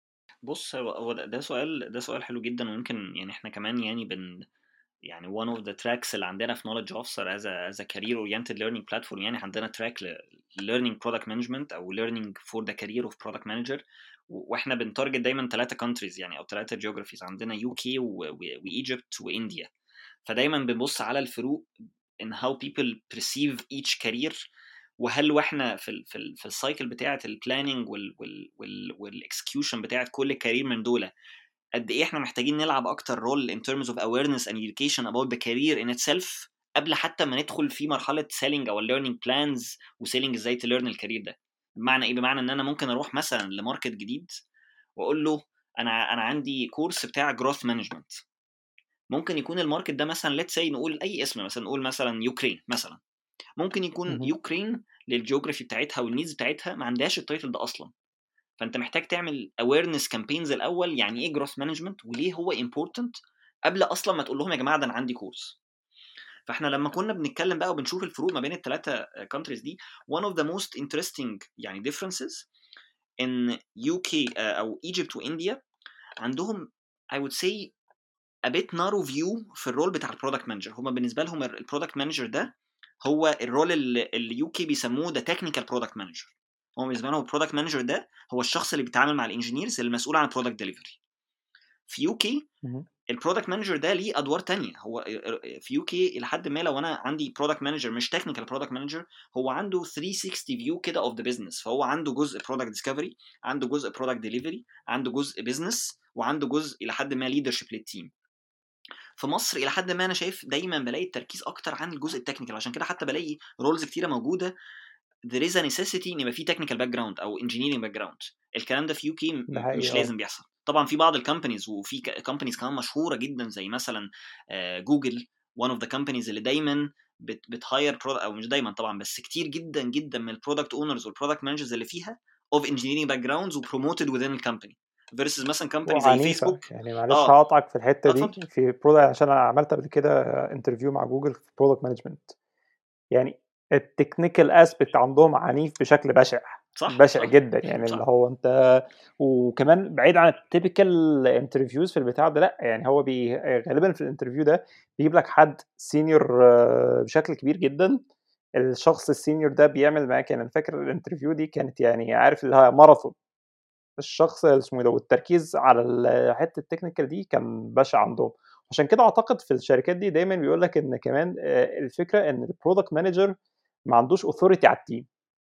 بص هو ده سؤال ده سؤال حلو جدا ويمكن يعني احنا كمان يعني بن يعني one of the tracks اللي عندنا في knowledge officer as a, as a career oriented learning platform يعني عندنا تراك ل learning product management او learning for the career of product manager واحنا بنتارجت دايما ثلاثه كونتريز يعني او ثلاثه جيوغرافيز عندنا يو كي وايجيبت وانديا فدايما بنبص على الفروق in how people perceive each career وهل واحنا في ال في, ال في السايكل بتاعه البلاننج وال وال وال والاكسكيوشن بتاعه كل كارير من دول قد ايه احنا محتاجين نلعب اكتر رول in terms of awareness and education about the career in itself قبل حتى ما ندخل في مرحله selling او learning plans وسيلينج ازاي تليرن الكارير ده بمعنى ايه بمعنى ان انا ممكن اروح مثلا لماركت جديد واقول له انا انا عندي كورس بتاع جروث مانجمنت ممكن يكون الماركت ده مثلا ليتس سي نقول اي اسم مثلا نقول مثلا يوكرين مثلا ممكن يكون يوكرين للجيوغرافي بتاعتها والنيدز بتاعتها ما عندهاش التايتل ده اصلا فانت محتاج تعمل اويرنس كامبينز الاول يعني ايه جروث مانجمنت وليه هو امبورتنت قبل اصلا ما تقول لهم يا جماعه ده انا عندي كورس فاحنا لما كنا بنتكلم بقى وبنشوف الفروق ما بين الثلاثه كونتريز دي one of the most interesting يعني differences in UK او Egypt وانديا عندهم I would say a bit narrow view في الرول بتاع البرودكت مانجر هما بالنسبه لهم البرودكت مانجر ده هو الرول اللي اليو كي بيسموه ده تكنيكال برودكت مانجر هو بالنسبه لهم البرودكت مانجر ده هو الشخص اللي بيتعامل مع الانجينيرز المسؤول عن البرودكت ديليفري في يو كي البرودكت مانجر ده ليه ادوار تانية هو في يو كي الى حد ما لو انا عندي برودكت مانجر مش تكنيكال برودكت مانجر هو عنده 360 فيو كده اوف ذا بزنس فهو عنده جزء برودكت ديسكفري عنده جزء برودكت ديليفري عنده جزء بزنس وعنده جزء الى حد ما ليدرشيب للتيم في مصر الى حد ما انا شايف دايما بلاقي التركيز اكتر عن الجزء التكنيكال عشان كده حتى بلاقي رولز كتيره موجوده there is a necessity ان يبقى في technical background او engineering background الكلام ده في يو كي مش لازم بيحصل طبعا في بعض الكومبانيز وفي كومبانيز كمان مشهوره جدا زي مثلا جوجل one of the companies اللي دايما بتهاير او مش دايما طبعا بس كتير جدا جدا من البرودكت اونرز والبرودكت مانجرز اللي فيها of engineering backgrounds وبروموتد within الكومباني فيرسز مثلا كومباني زي فيسبوك يعني معلش آه. هقطعك في الحته دي في برودكت عشان انا عملت قبل كده انترفيو مع جوجل في برودكت مانجمنت يعني التكنيكال اسبكت عندهم عنيف بشكل بشع صح بشع صح. جدا يعني صح. اللي هو انت وكمان بعيد عن التيبيكال انترفيوز في البتاع ده لا يعني هو بي غالبا في الانترفيو ده بيجيب لك حد سينيور بشكل كبير جدا الشخص السينيور ده بيعمل معاك يعني انا فاكر الانترفيو دي كانت يعني عارف اللي هي ماراثون الشخص اسمه ده والتركيز على حته التكنيكال دي كان بشع عندهم عشان كده اعتقد في الشركات دي دايما بيقول لك ان كمان الفكره ان البرودكت مانجر ما عندوش اوثوريتي على التيم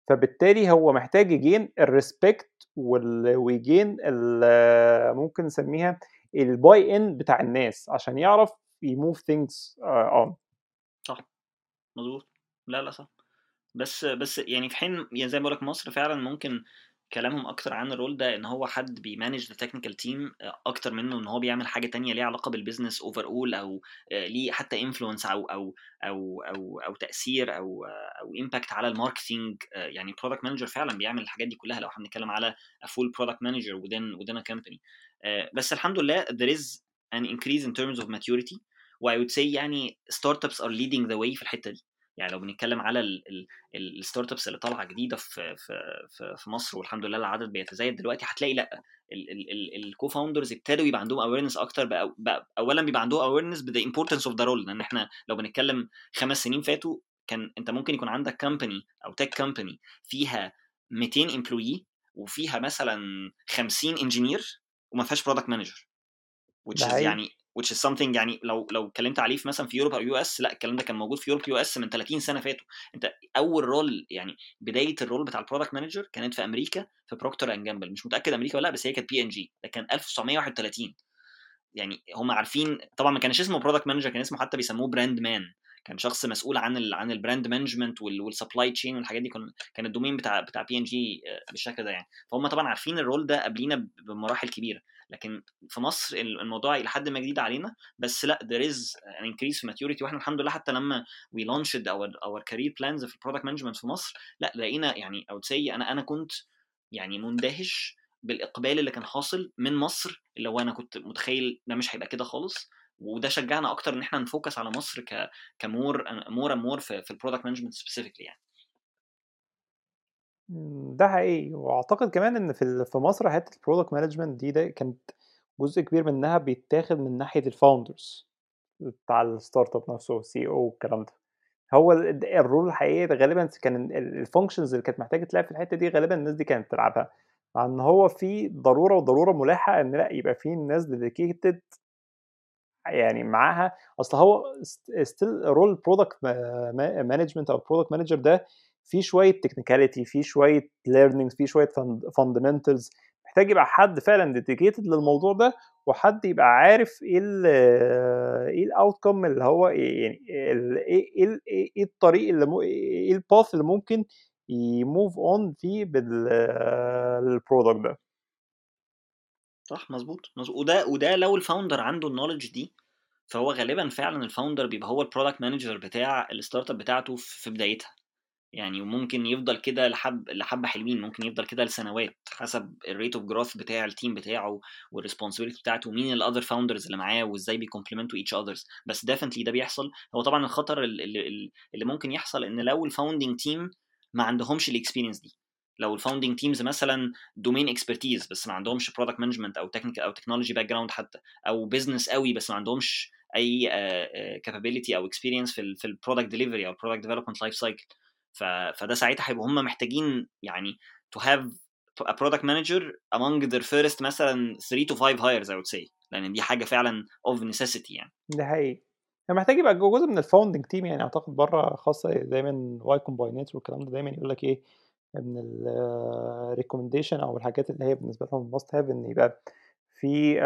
فبالتالي هو محتاج يجين الريسبكت ويجين ممكن نسميها الباي ان بتاع الناس عشان يعرف يموف ثينجز اون صح مظبوط لا لا صح بس بس يعني في حين يعني زي ما بقول لك مصر فعلا ممكن كلامهم اكتر عن الرول ده ان هو حد بيمانج ذا تكنيكال تيم اكتر منه ان هو بيعمل حاجه تانية ليها علاقه بالبيزنس اوفر اول او آه، ليه حتى انفلونس او او او او او تاثير او او امباكت على الماركتنج آه، يعني برودكت مانجر فعلا بيعمل الحاجات دي كلها لو احنا بنتكلم على فول برودكت مانجر within within a company آه، بس الحمد لله there is an increase in terms of maturity و I would say يعني startups are leading the way في الحته دي يعني لو بنتكلم على الستارت ابس اللي طالعه جديده في في في مصر والحمد لله العدد بيتزايد دلوقتي هتلاقي لا الكو فاوندرز ابتدوا يبقى عندهم اويرنس اكتر بقى بقى اولا بيبقى عندهم اويرنس بذا امبورتنس اوف ذا رول لان احنا لو بنتكلم خمس سنين فاتوا كان انت ممكن يكون عندك كومباني او تك كومباني فيها 200 امبلوي وفيها مثلا 50 انجينير وما فيهاش برودكت مانجر which is يعني which is something يعني لو لو اتكلمت عليه في مثلا في يوروب او يو اس لا الكلام ده كان موجود في يوروب يو اس من 30 سنه فاتوا انت اول رول يعني بدايه الرول بتاع البرودكت مانجر كانت في امريكا في بروكتور اند جامبل مش متاكد امريكا ولا لا بس هي كانت بي ان جي ده كان 1931 يعني هم عارفين طبعا ما كانش اسمه برودكت مانجر كان اسمه حتى بيسموه براند مان كان شخص مسؤول عن ال عن البراند مانجمنت والسبلاي تشين والحاجات دي كان كان الدومين بتاع بتاع بي ان جي بالشكل ده يعني فهم طبعا عارفين الرول ده قبلينا بمراحل كبيره لكن في مصر الموضوع الى حد ما جديد علينا بس لا there is an increase في maturity واحنا الحمد لله حتى لما we launched our our career plans في البرودكت مانجمنت في مصر لا لقينا يعني او تسي انا انا كنت يعني مندهش بالاقبال اللي كان حاصل من مصر اللي هو انا كنت متخيل ده مش هيبقى كده خالص وده شجعنا اكتر ان احنا نفوكس على مصر ك كمور مور اند مور في, في البرودكت مانجمنت سبيسيفيكلي يعني ده حقيقي واعتقد كمان ان في في مصر حته البرودكت مانجمنت دي ده كانت جزء كبير منها بيتاخد من ناحيه الفاوندرز بتاع الستارت اب نفسه سي او والكلام ده هو الرول الحقيقي غالبا كان الفانكشنز اللي كانت محتاجه تلعب في الحته دي غالبا الناس دي كانت تلعبها مع ان هو في ضروره وضروره ملحه ان لا يبقى في ناس ديديكيتد يعني معاها اصل هو ستيل رول برودكت مانجمنت او برودكت مانجر ده في شويه تكنيكاليتي في شويه ليرنينجز في شويه فاندمنتالز محتاج يبقى حد فعلا ديديكيتد للموضوع ده وحد يبقى عارف ايه ال ايه الاوتكم اللي هو يعني ايه ايه ايه الطريق اللي مو ايه الباث اللي ممكن يموف اون فيه بالبرودكت ده صح مظبوط مظبوط وده وده لو الفاوندر عنده النولج دي فهو غالبا فعلا الفاوندر بيبقى هو البرودكت مانجر بتاع الستارت اب بتاعته في بدايتها يعني وممكن يفضل كده لحب لحبه حلوين ممكن يفضل كده لسنوات حسب الريت اوف جروث بتاع التيم بتاعه والريسبونسبيلتي بتاعته ومين الاذر فاوندرز اللي معاه وازاي بيكمبلمنتوا ايتش اذرز بس ديفنتلي ده بيحصل هو طبعا الخطر اللي, اللي ممكن يحصل ان لو الفاوندنج تيم ما عندهمش الاكسبيرينس دي لو الفاوندنج تيمز مثلا دومين اكسبرتيز بس ما عندهمش برودكت مانجمنت او تكنيكال او تكنولوجي باك جراوند حتى او بزنس قوي بس ما عندهمش اي كابابيلتي او اكسبيرينس في في البرودكت ديليفري او البرودكت ديفلوبمنت لايف سايكل فده ساعتها هيبقوا هم محتاجين يعني to have a product manager among their first مثلا 3 to 5 hires I would say لان دي حاجه فعلا of necessity يعني ده حقيقي محتاج يبقى جزء من الفاوندنج تيم يعني اعتقد بره خاصه دايما واي كومباينات والكلام ده دايما يقول لك ايه من الريكومنديشن او الحاجات اللي هي بالنسبه لهم ماست هاف ان يبقى في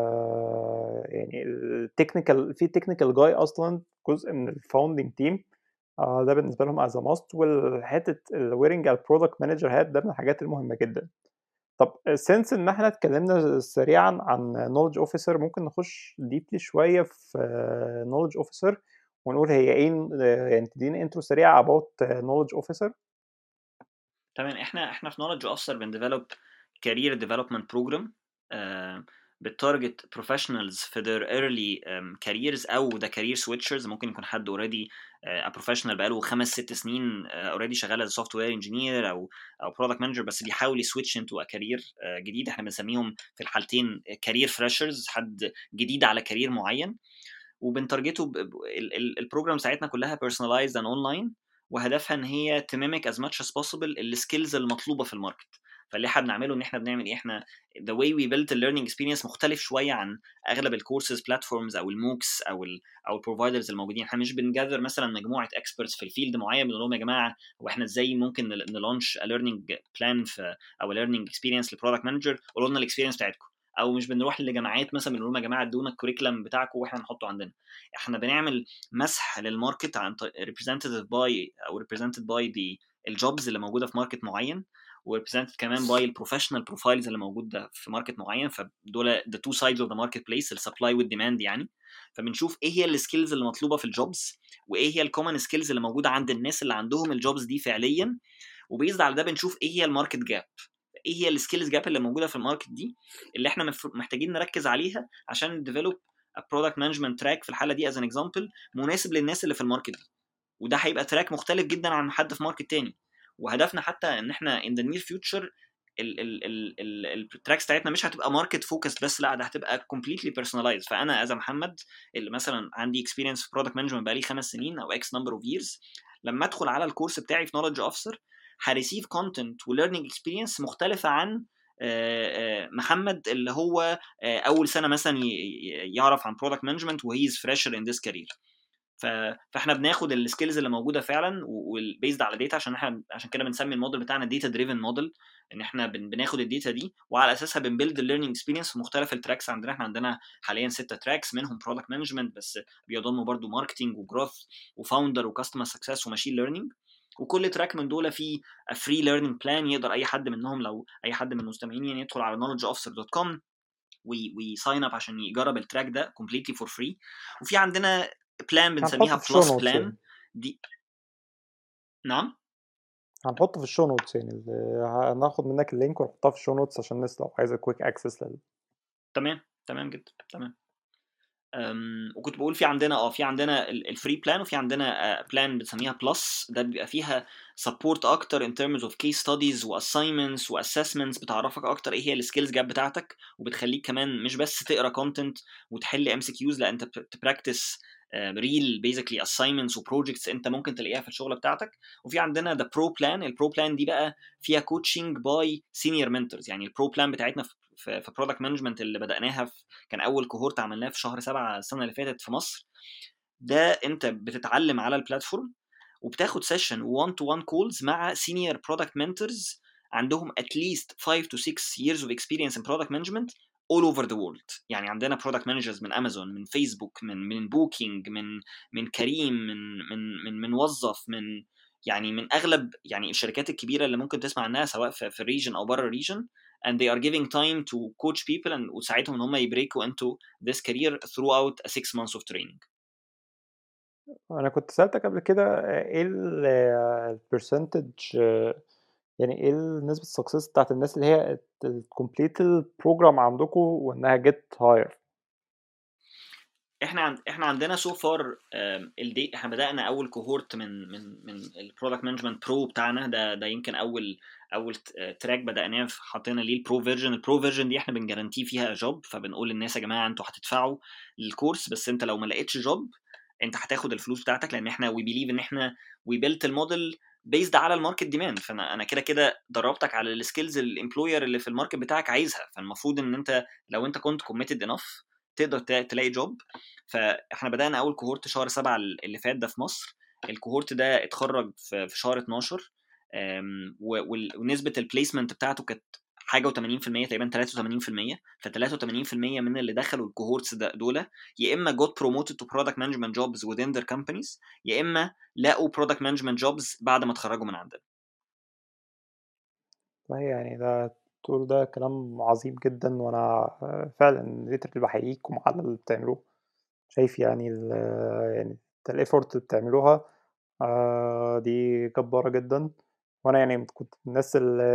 آه يعني التكنيكال في تكنيكال جاي اصلا جزء من الفاوندنج تيم آه ده بالنسبه لهم از ماست والحته الويرنج البرودكت مانجر هات ده من الحاجات المهمه جدا طب سنس ان احنا اتكلمنا سريعا عن نولج اوفيسر ممكن نخش ديبلي شويه في نولج اوفيسر ونقول هي ايه يعني تدينا انترو سريع اباوت نولج اوفيسر تمام احنا احنا في نولج اوفيسر بنديفلوب كارير ديفلوبمنت بروجرام بتارجت بروفيشنالز في their early um, careers او ذا كارير سويتشرز ممكن يكون حد اوريدي ا بروفيشنال بقاله خمس ست سنين اوريدي شغال از سوفت وير انجينير او او برودكت مانجر بس بيحاول يسويتش انتو كارير جديد احنا بنسميهم في الحالتين كارير فريشرز حد جديد على كارير معين وبنتارجته البروجرام بتاعتنا كلها بيرسوناليزد اند اونلاين وهدفها ان هي تميمك از ماتش از بوسيبل السكيلز المطلوبه في الماركت فاللي احنا بنعمله ان احنا بنعمل ايه احنا the way we built the learning experience مختلف شويه عن اغلب الكورسز بلاتفورمز او الموكس او ال او البروفايدرز الموجودين احنا مش بنجذر مثلا مجموعه اكسبرتس في الفيلد معين بنقول لهم يا جماعه هو احنا ازاي ممكن نلونش a learning plan في او a learning experience لبرودكت مانجر قولوا لنا الاكسبيرينس بتاعتكم او مش بنروح لجامعات مثلا بنقول لهم يا جماعه ادونا الكوريكولم بتاعكم واحنا نحطه عندنا احنا بنعمل مسح للماركت عن represented by او represented by the الجوبز اللي موجوده في ماركت معين وريبريزنتد كمان باي البروفيشنال بروفايلز اللي موجوده في ماركت معين فدول ذا تو سايدز اوف ذا ماركت بليس السبلاي والديماند يعني فبنشوف ايه هي السكيلز اللي مطلوبه في الجوبز وايه هي الكومن سكيلز اللي موجوده عند الناس اللي عندهم الجوبز دي فعليا وبيزد على ده بنشوف ايه هي الماركت جاب ايه هي السكيلز جاب اللي موجوده في الماركت دي اللي احنا محتاجين نركز عليها عشان نديفلوب برودكت مانجمنت تراك في الحاله دي از ان اكزامبل مناسب للناس اللي في الماركت دي وده هيبقى تراك مختلف جدا عن حد في ماركت تاني وهدفنا حتى ان احنا ان ذا نير فيوتشر التراكس بتاعتنا مش هتبقى ماركت فوكس بس لا ده هتبقى كومبليتلي بيرسونلايز فانا از محمد اللي مثلا عندي اكسبيرينس في برودكت مانجمنت بقالي خمس سنين او اكس نمبر اوف ييرز لما ادخل على الكورس بتاعي في نولج اوفيسر هريسيف كونتنت وليرنينج اكسبيرينس مختلفه عن محمد اللي هو اول سنه مثلا يعرف عن برودكت مانجمنت وهي از فريشر ان ذيس كارير فاحنا بناخد السكيلز اللي موجوده فعلا والبيزد على داتا عشان احنا عشان كده بنسمي الموديل بتاعنا داتا دريفن موديل ان احنا بناخد الداتا دي وعلى اساسها بنبيلد الليرنينج اكسبيرينس في مختلف التراكس عندنا احنا عندنا حاليا ستة تراكس منهم برودكت مانجمنت بس بيضموا برضو ماركتنج وجروث وفاوندر وكاستمر سكسس وماشين ليرنينج وكل تراك من دول فيه فري ليرنينج بلان يقدر اي حد منهم لو اي حد من المستمعين يعني يدخل على knowledgeofficer.com ويساين اب عشان يجرب التراك ده كومبليتلي فور فري وفي عندنا بلان بنسميها بلس بلان دي نعم هنحطه في الشو نوتس يعني هناخد منك اللينك ونحطها في الشو نوتس عشان الناس لو عايزه كويك اكسس لل تمام تمام جدا تمام أم وكنت بقول في عندنا اه في عندنا الفري بلان وفي عندنا بلان بنسميها بلس ده بيبقى فيها سبورت اكتر ان ترمز اوف كيس ستاديز واساينمنتس واسسمنتس بتعرفك اكتر ايه هي السكيلز جاب بتاعتك وبتخليك كمان مش بس تقرا كونتنت وتحل ام سي كيوز لا انت تبراكتس ريل بيزيكلي اساينمنتس وبروجكتس انت ممكن تلاقيها في الشغل بتاعتك وفي عندنا ذا برو بلان البرو بلان دي بقى فيها كوتشنج باي سينيور منتورز يعني البرو بلان بتاعتنا في في برودكت مانجمنت اللي بداناها في كان اول كوهورت عملناه في شهر سبعة السنه اللي فاتت في مصر ده انت بتتعلم على البلاتفورم وبتاخد سيشن 1 تو 1 كولز مع سينيور برودكت منتورز عندهم at least 5 to 6 years of experience in product management all over the world يعني عندنا product managers من امازون من فيسبوك من من بوكينج من من كريم من من من من موظف من يعني من اغلب يعني الشركات الكبيره اللي ممكن تسمع عنها سواء في في الريجن او بره الريجن and they are giving time to coach people and وتساعدهم ان هم يبريكوا into this career throughout a six months of training. انا كنت سالتك قبل كده ايه البرسنتج يعني ايه نسبه السكسس بتاعت الناس اللي هي الكومبليت البروجرام عندكم وانها جيت هاير احنا عند احنا عندنا سو فار الدي احنا بدانا اول كوهورت من من من البرودكت مانجمنت برو بتاعنا ده ده يمكن اول اول تراك بداناه حطينا ليه البرو فيرجن البرو فيرجن دي احنا بنجارانتي فيها جوب فبنقول للناس يا جماعه انتوا هتدفعوا الكورس بس انت لو ما لقيتش جوب انت هتاخد الفلوس بتاعتك لان احنا وي بيليف ان احنا وي بيلت الموديل بيزد على الماركت ديماند فانا انا كده كده دربتك على السكيلز الامبلوير اللي في الماركت بتاعك عايزها فالمفروض ان انت لو انت كنت كوميتد انف تقدر تلاقي جوب فاحنا بدانا اول كوهورت شهر سبعة اللي فات ده في مصر الكوهورت ده اتخرج في شهر 12 ونسبه البليسمنت بتاعته كانت حاجه و80% تقريبا 83% ف 83% من اللي دخلوا الكوهورتس دول يا اما جوت بروموتد تو برودكت مانجمنت جوبز within their companies يا اما لقوا برودكت مانجمنت جوبز بعد ما اتخرجوا من عندنا يعني ده تقول ده كلام عظيم جدا وانا فعلا ليترلي بحييكم على اللي بتعملوه شايف يعني ال يعني الايفورت اللي بتعملوها دي جبارة جدا وانا يعني كنت من الناس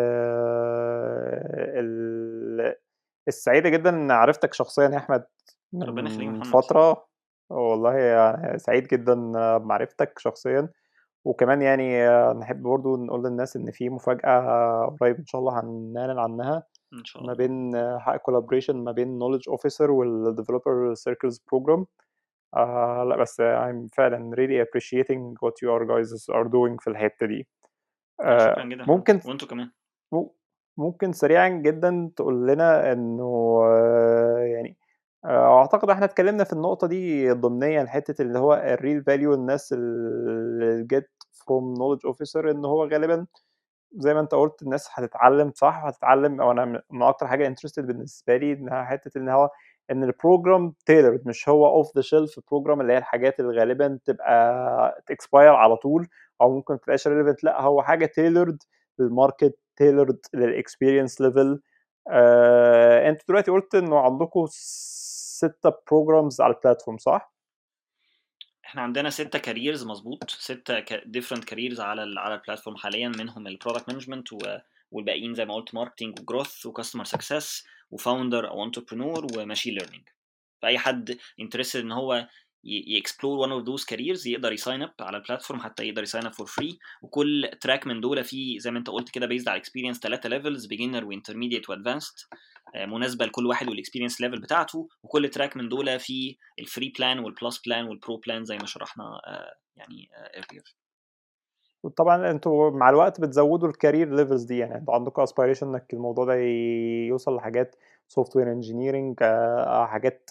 ال السعيدة جدا ان عرفتك شخصيا يا احمد ربنا يخليك من محمد فترة والله يعني سعيد جدا بمعرفتك شخصيا وكمان يعني نحب برضو نقول للناس ان في مفاجأة قريب ان شاء الله هنعلن عنها ان شاء ما الله بين حق كولابريشن ما بين knowledge officer وال developer circles program آه لا بس I'm فعلا really appreciating what you are guys are doing في الحتة دي لا، آه شكرا جدا يا ممكن محمد وانتوا كمان مو- ممكن سريعًا جدًا تقول لنا إنه يعني آآ أعتقد إحنا اتكلمنا في النقطة دي ضمنيًا حتة اللي هو الreal value الناس اللي get from knowledge officer إن هو غالبًا زي ما أنت قُلت الناس هتتعلم صح وهتتعلم أو أنا م من أكتر حاجة interested بالنسبة لي إنها حتة إن هو إن الprogram tailored مش هو off the shelf program اللي هي الحاجات اللي غالبًا تبقى تexpire على طول أو ممكن ما تبقاش relevant لأ هو حاجة tailored للmarket tailored للexperience level آآ أنتم دلوقتي قُلت إنه عندكم 6 programs على الplatform صح؟ إحنا عندنا 6 careers مضبوط، 6 ك different careers على ال على الplatform حاليًا منهم الproduct management و والباقيين زي ما قُلت marketing وgrowth وcustomer success وfounder أو entrepreneur وmachine learning. فأي حد interested إن هو ي يexplore one of those careers يقدر يsign up على الplatform حتى يقدر يsign up for free وكل track من دول فيه زي ما أنت قُلت كده based على experience 3 levels beginner وintermediate وadvanced آآ مناسبة لكل واحد والexperience level بتاعته وكل track من دول فيه الfree plan والplus plan والpro plan زي ما شرحنا آآ يعني earlier. وطبعًا أنتم مع الوقت بتزودوا الcareer levels دي يعني أنتم عندكم aspiration إنك الموضوع ده يوصل لحاجات software engineering آآ حاجات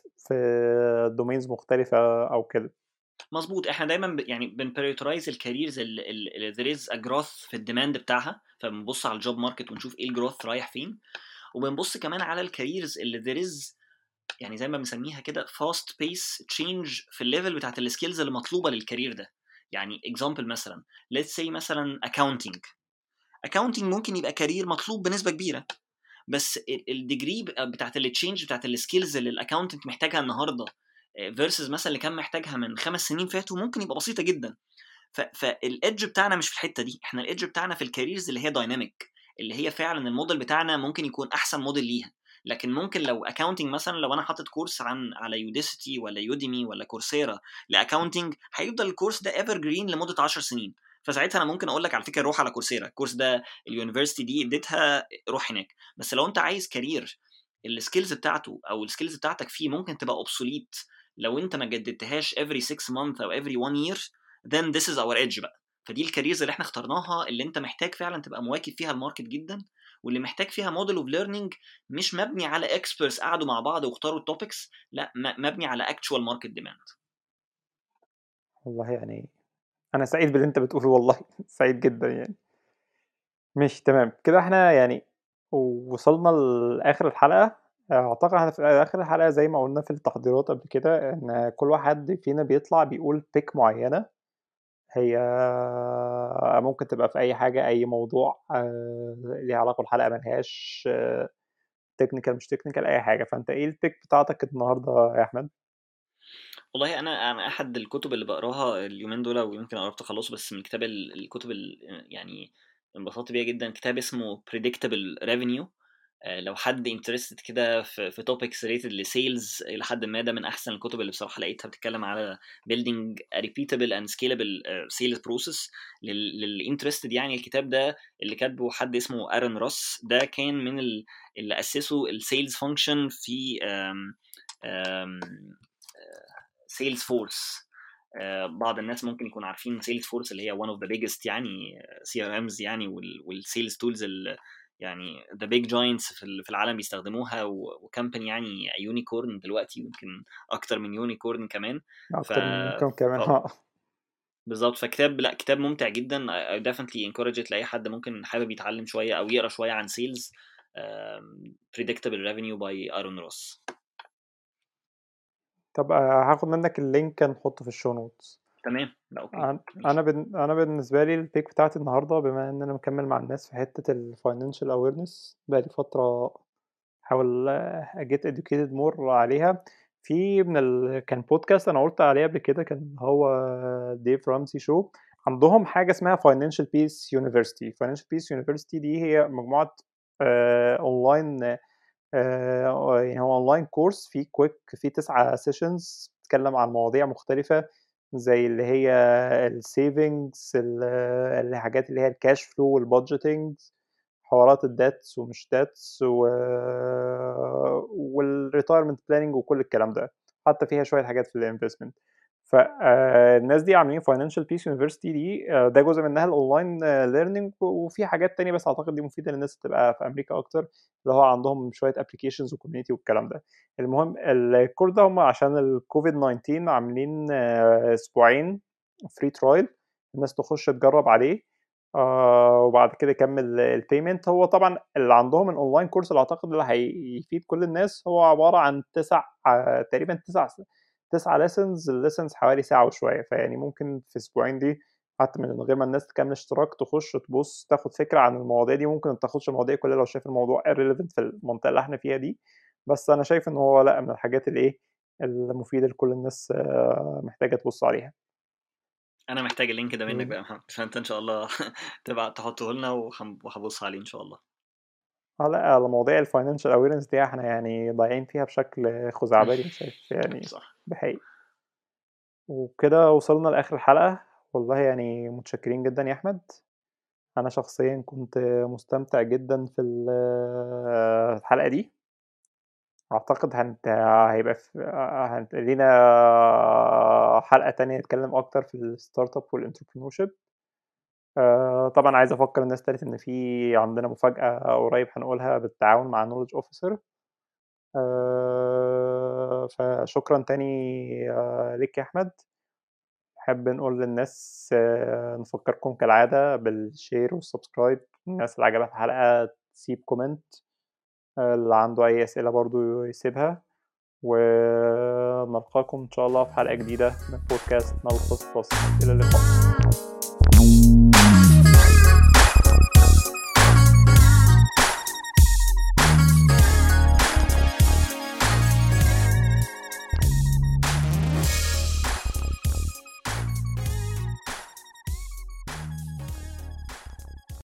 في domains مختلفة أو كده. مضبوط إحنا دايمًا ب يعني بنprioritize الcareers ال ال اللي there is a growth في الdemand بتاعها، فبنبُص على الjob market ونشوف إيه الgrowth رايح فين، وبنبُص كمان على الcareers اللي there is يعني زي ما بنسميها كده fast pace change في الlevel بتاعة الskills اللي مطلوبة للcareer ده. يعني example مثلًا let's say مثلًا accounting accounting ممكن يبقى career مطلوب بنسبة كبيرة، بس ال الdegree ب بتاعة الchange بتاعة الskills اللي الaccountant محتاجها النهارده آآ versus مثلًا اللي كان محتاجها من 5 سنين فاتوا ممكن يبقى بسيطة جدًا. ف فالedge بتاعنا مش في الحتة دي، إحنا الedge بتاعنا في الcareers اللي هي dynamic اللي هي فعلًا الmodel بتاعنا ممكن يكون أحسن model ليها، لكن ممكن لو accounting مثلًا لو أنا حاطط course عن على udacity والّا udemy والّا coursera لaccounting هيفضل الcourse ده evergreen لمدة 10 سنين، فساعتها أنا ممكن أقول لك على فكرة روح على coursera الcourse ده الuniversity دي اديتها روح هناك، بس لو أنت عايز career الskills بتاعته أو الskills بتاعتك فيه ممكن تبقى obsolete لو أنت ما جددتهاش every 6 month أو every 1 year then this is our edge بقى. فدي الcareers اللي إحنا اخترناها اللي أنت محتاج فعلًا تبقى مواكب فيها الmarket جدًا، واللي محتاج فيها model of learning مش مبني على experts قعدوا مع بعض واختاروا الtopics لأ م مبني على actual market demand. والله يعني أنا سعيد باللي أنت بتقوله والله، سعيد جدًا يعني. ماشي تمام، كده إحنا يعني وصلنا لآخر الحلقة، أعتقد إحنا في آخر الحلقة زي ما قُلنا في التحضيرات قبل كده إن كل واحد فينا بيطلع بيقول pick معيّنة، هي ممكن تبقى في أي حاجة، أي موضوع آآ ليها علاقة بالحلقة ما لهاش technical مش technical أي حاجة، فأنت إيه الpick بتاعتك النهارده يا أحمد؟ والله أنا أنا أحد الكتب اللي باقراها اليومين دول ويمكن قربت أخلّصه بس من كتاب ال الكتب ال يعني انبسطت بيها جدًا كتاب اسمه predictable revenue آآ لو حد interested كده في في topics related لsales إلى حدٍ ما ده من أحسن الكتب اللي بصراحة لقيتها بتتكلم على building a repeatable and scalable آآ sales process لل للinterested يعني الكتاب ده اللي كاتبه حد اسمه Aaron Ross ده كان من ال اللي أسسوا الsales function في آمم آمم آآ Salesforce آآ بعض الناس ممكن يكونوا عارفين Salesforce اللي هي one of the biggest يعني CRMs يعني وال والsales tools ال يعني the big giants في ال في العالم بيستخدموها و وcompany يعني unicorn دلوقتي يمكن أكتر من unicorn كمان ف أكتر من unicorn كمان ف آه. بالضبط، فكتاب لأ كتاب ممتع جدًا I I definitely encourage it لأي حد ممكن حابب يتعلم شوية أو يقرا شوية عن sales آمم predictable revenue by Aaron Ross. طب آآ هاخد منك الlink نحطه في الshow notes. تمام، لأ أوكي، أن ماشي. أنا بن أنا بالنسبة لي الpick بتاعتي النهارده بما إن أنا مكمّل مع الناس في حتة الfinancial awareness بقى لي فترة باحاول أget educated more عليها، في من ال كان podcast أنا قُلت عليه قبل كده كان هو Dave Ramsey show عندهم حاجة اسمها Financial Peace University، Financial Peace University دي هي مجموعة آآ online آآ يعني هو online course فيه quick فيه 9 sessions بتتكلم عن مواضيع مختلفة زي اللي هي الsavings ال الحاجات اللي هي الcash flow والbudgeting حوارات الdebts ومش debts و والretirement planning وكل الكلام ده، حتى فيها شوية حاجات في الinvestment فالناس دي عاملين فاينانشال بيس يونيفرستي دي آه، ده جزء منها الاونلاين ليرنينج وفي حاجات تانية بس اعتقد دي مفيده للناس اللي تبقى في امريكا اكتر اللي هو عندهم شويه ابلكيشنز وكوميونتي والكلام ده المهم الكور ده هم عشان الكوفيد 19 عاملين آه، اسبوعين فري ترايل الناس تخش تجرب عليه آه وبعد كده يكمل البيمنت هو طبعا اللي عندهم الاونلاين كورس اللي اعتقد اللي هيفيد كل الناس هو عباره عن تسع آه تقريبا تسع تسعة ليسنز الليسنز حوالي ساعة وشوية فيعني ممكن في أسبوعين دي حتى من غير ما الناس تكمل اشتراك تخش تبص تاخد فكرة عن المواضيع دي ممكن ما تاخدش المواضيع كلها لو شايف الموضوع irrelevant في المنطقة اللي احنا فيها دي بس أنا شايف إن هو لأ من الحاجات الإيه المفيدة لكل الناس آه، محتاجة تبص عليها انا محتاج اللينك ده منك بقى يا محمد فانت ان شاء الله تبقى تحطه لنا وهبص عليه ان شاء الله اه لا على مواضيع الفاينانشال اويرنس دي احنا يعني ضايعين فيها بشكل خزعبلي مش شايف يعني صح بحقيقي وكده وصلنا لاخر الحلقه والله يعني متشكرين جدا يا احمد انا شخصيا كنت مستمتع جدا في الحلقه دي اعتقد هنت... هيبقى في هنت... لينا حلقه تانية نتكلم اكتر في الستارت اب والانتربرنور شيب آه، طبعا عايز افكر الناس تالت ان في عندنا مفاجاه قريب هنقولها بالتعاون مع نولج اوفيسر آه، فشكرا تاني آه، ليك يا احمد نحب نقول للناس نفكركم كالعاده بالشير والسبسكرايب الناس اللي عجبها الحلقه تسيب كومنت اللي عنده اي اسئله برضو يسيبها ونلقاكم ان شاء الله في حلقه جديده من بودكاست نلخص فصل الى اللقاء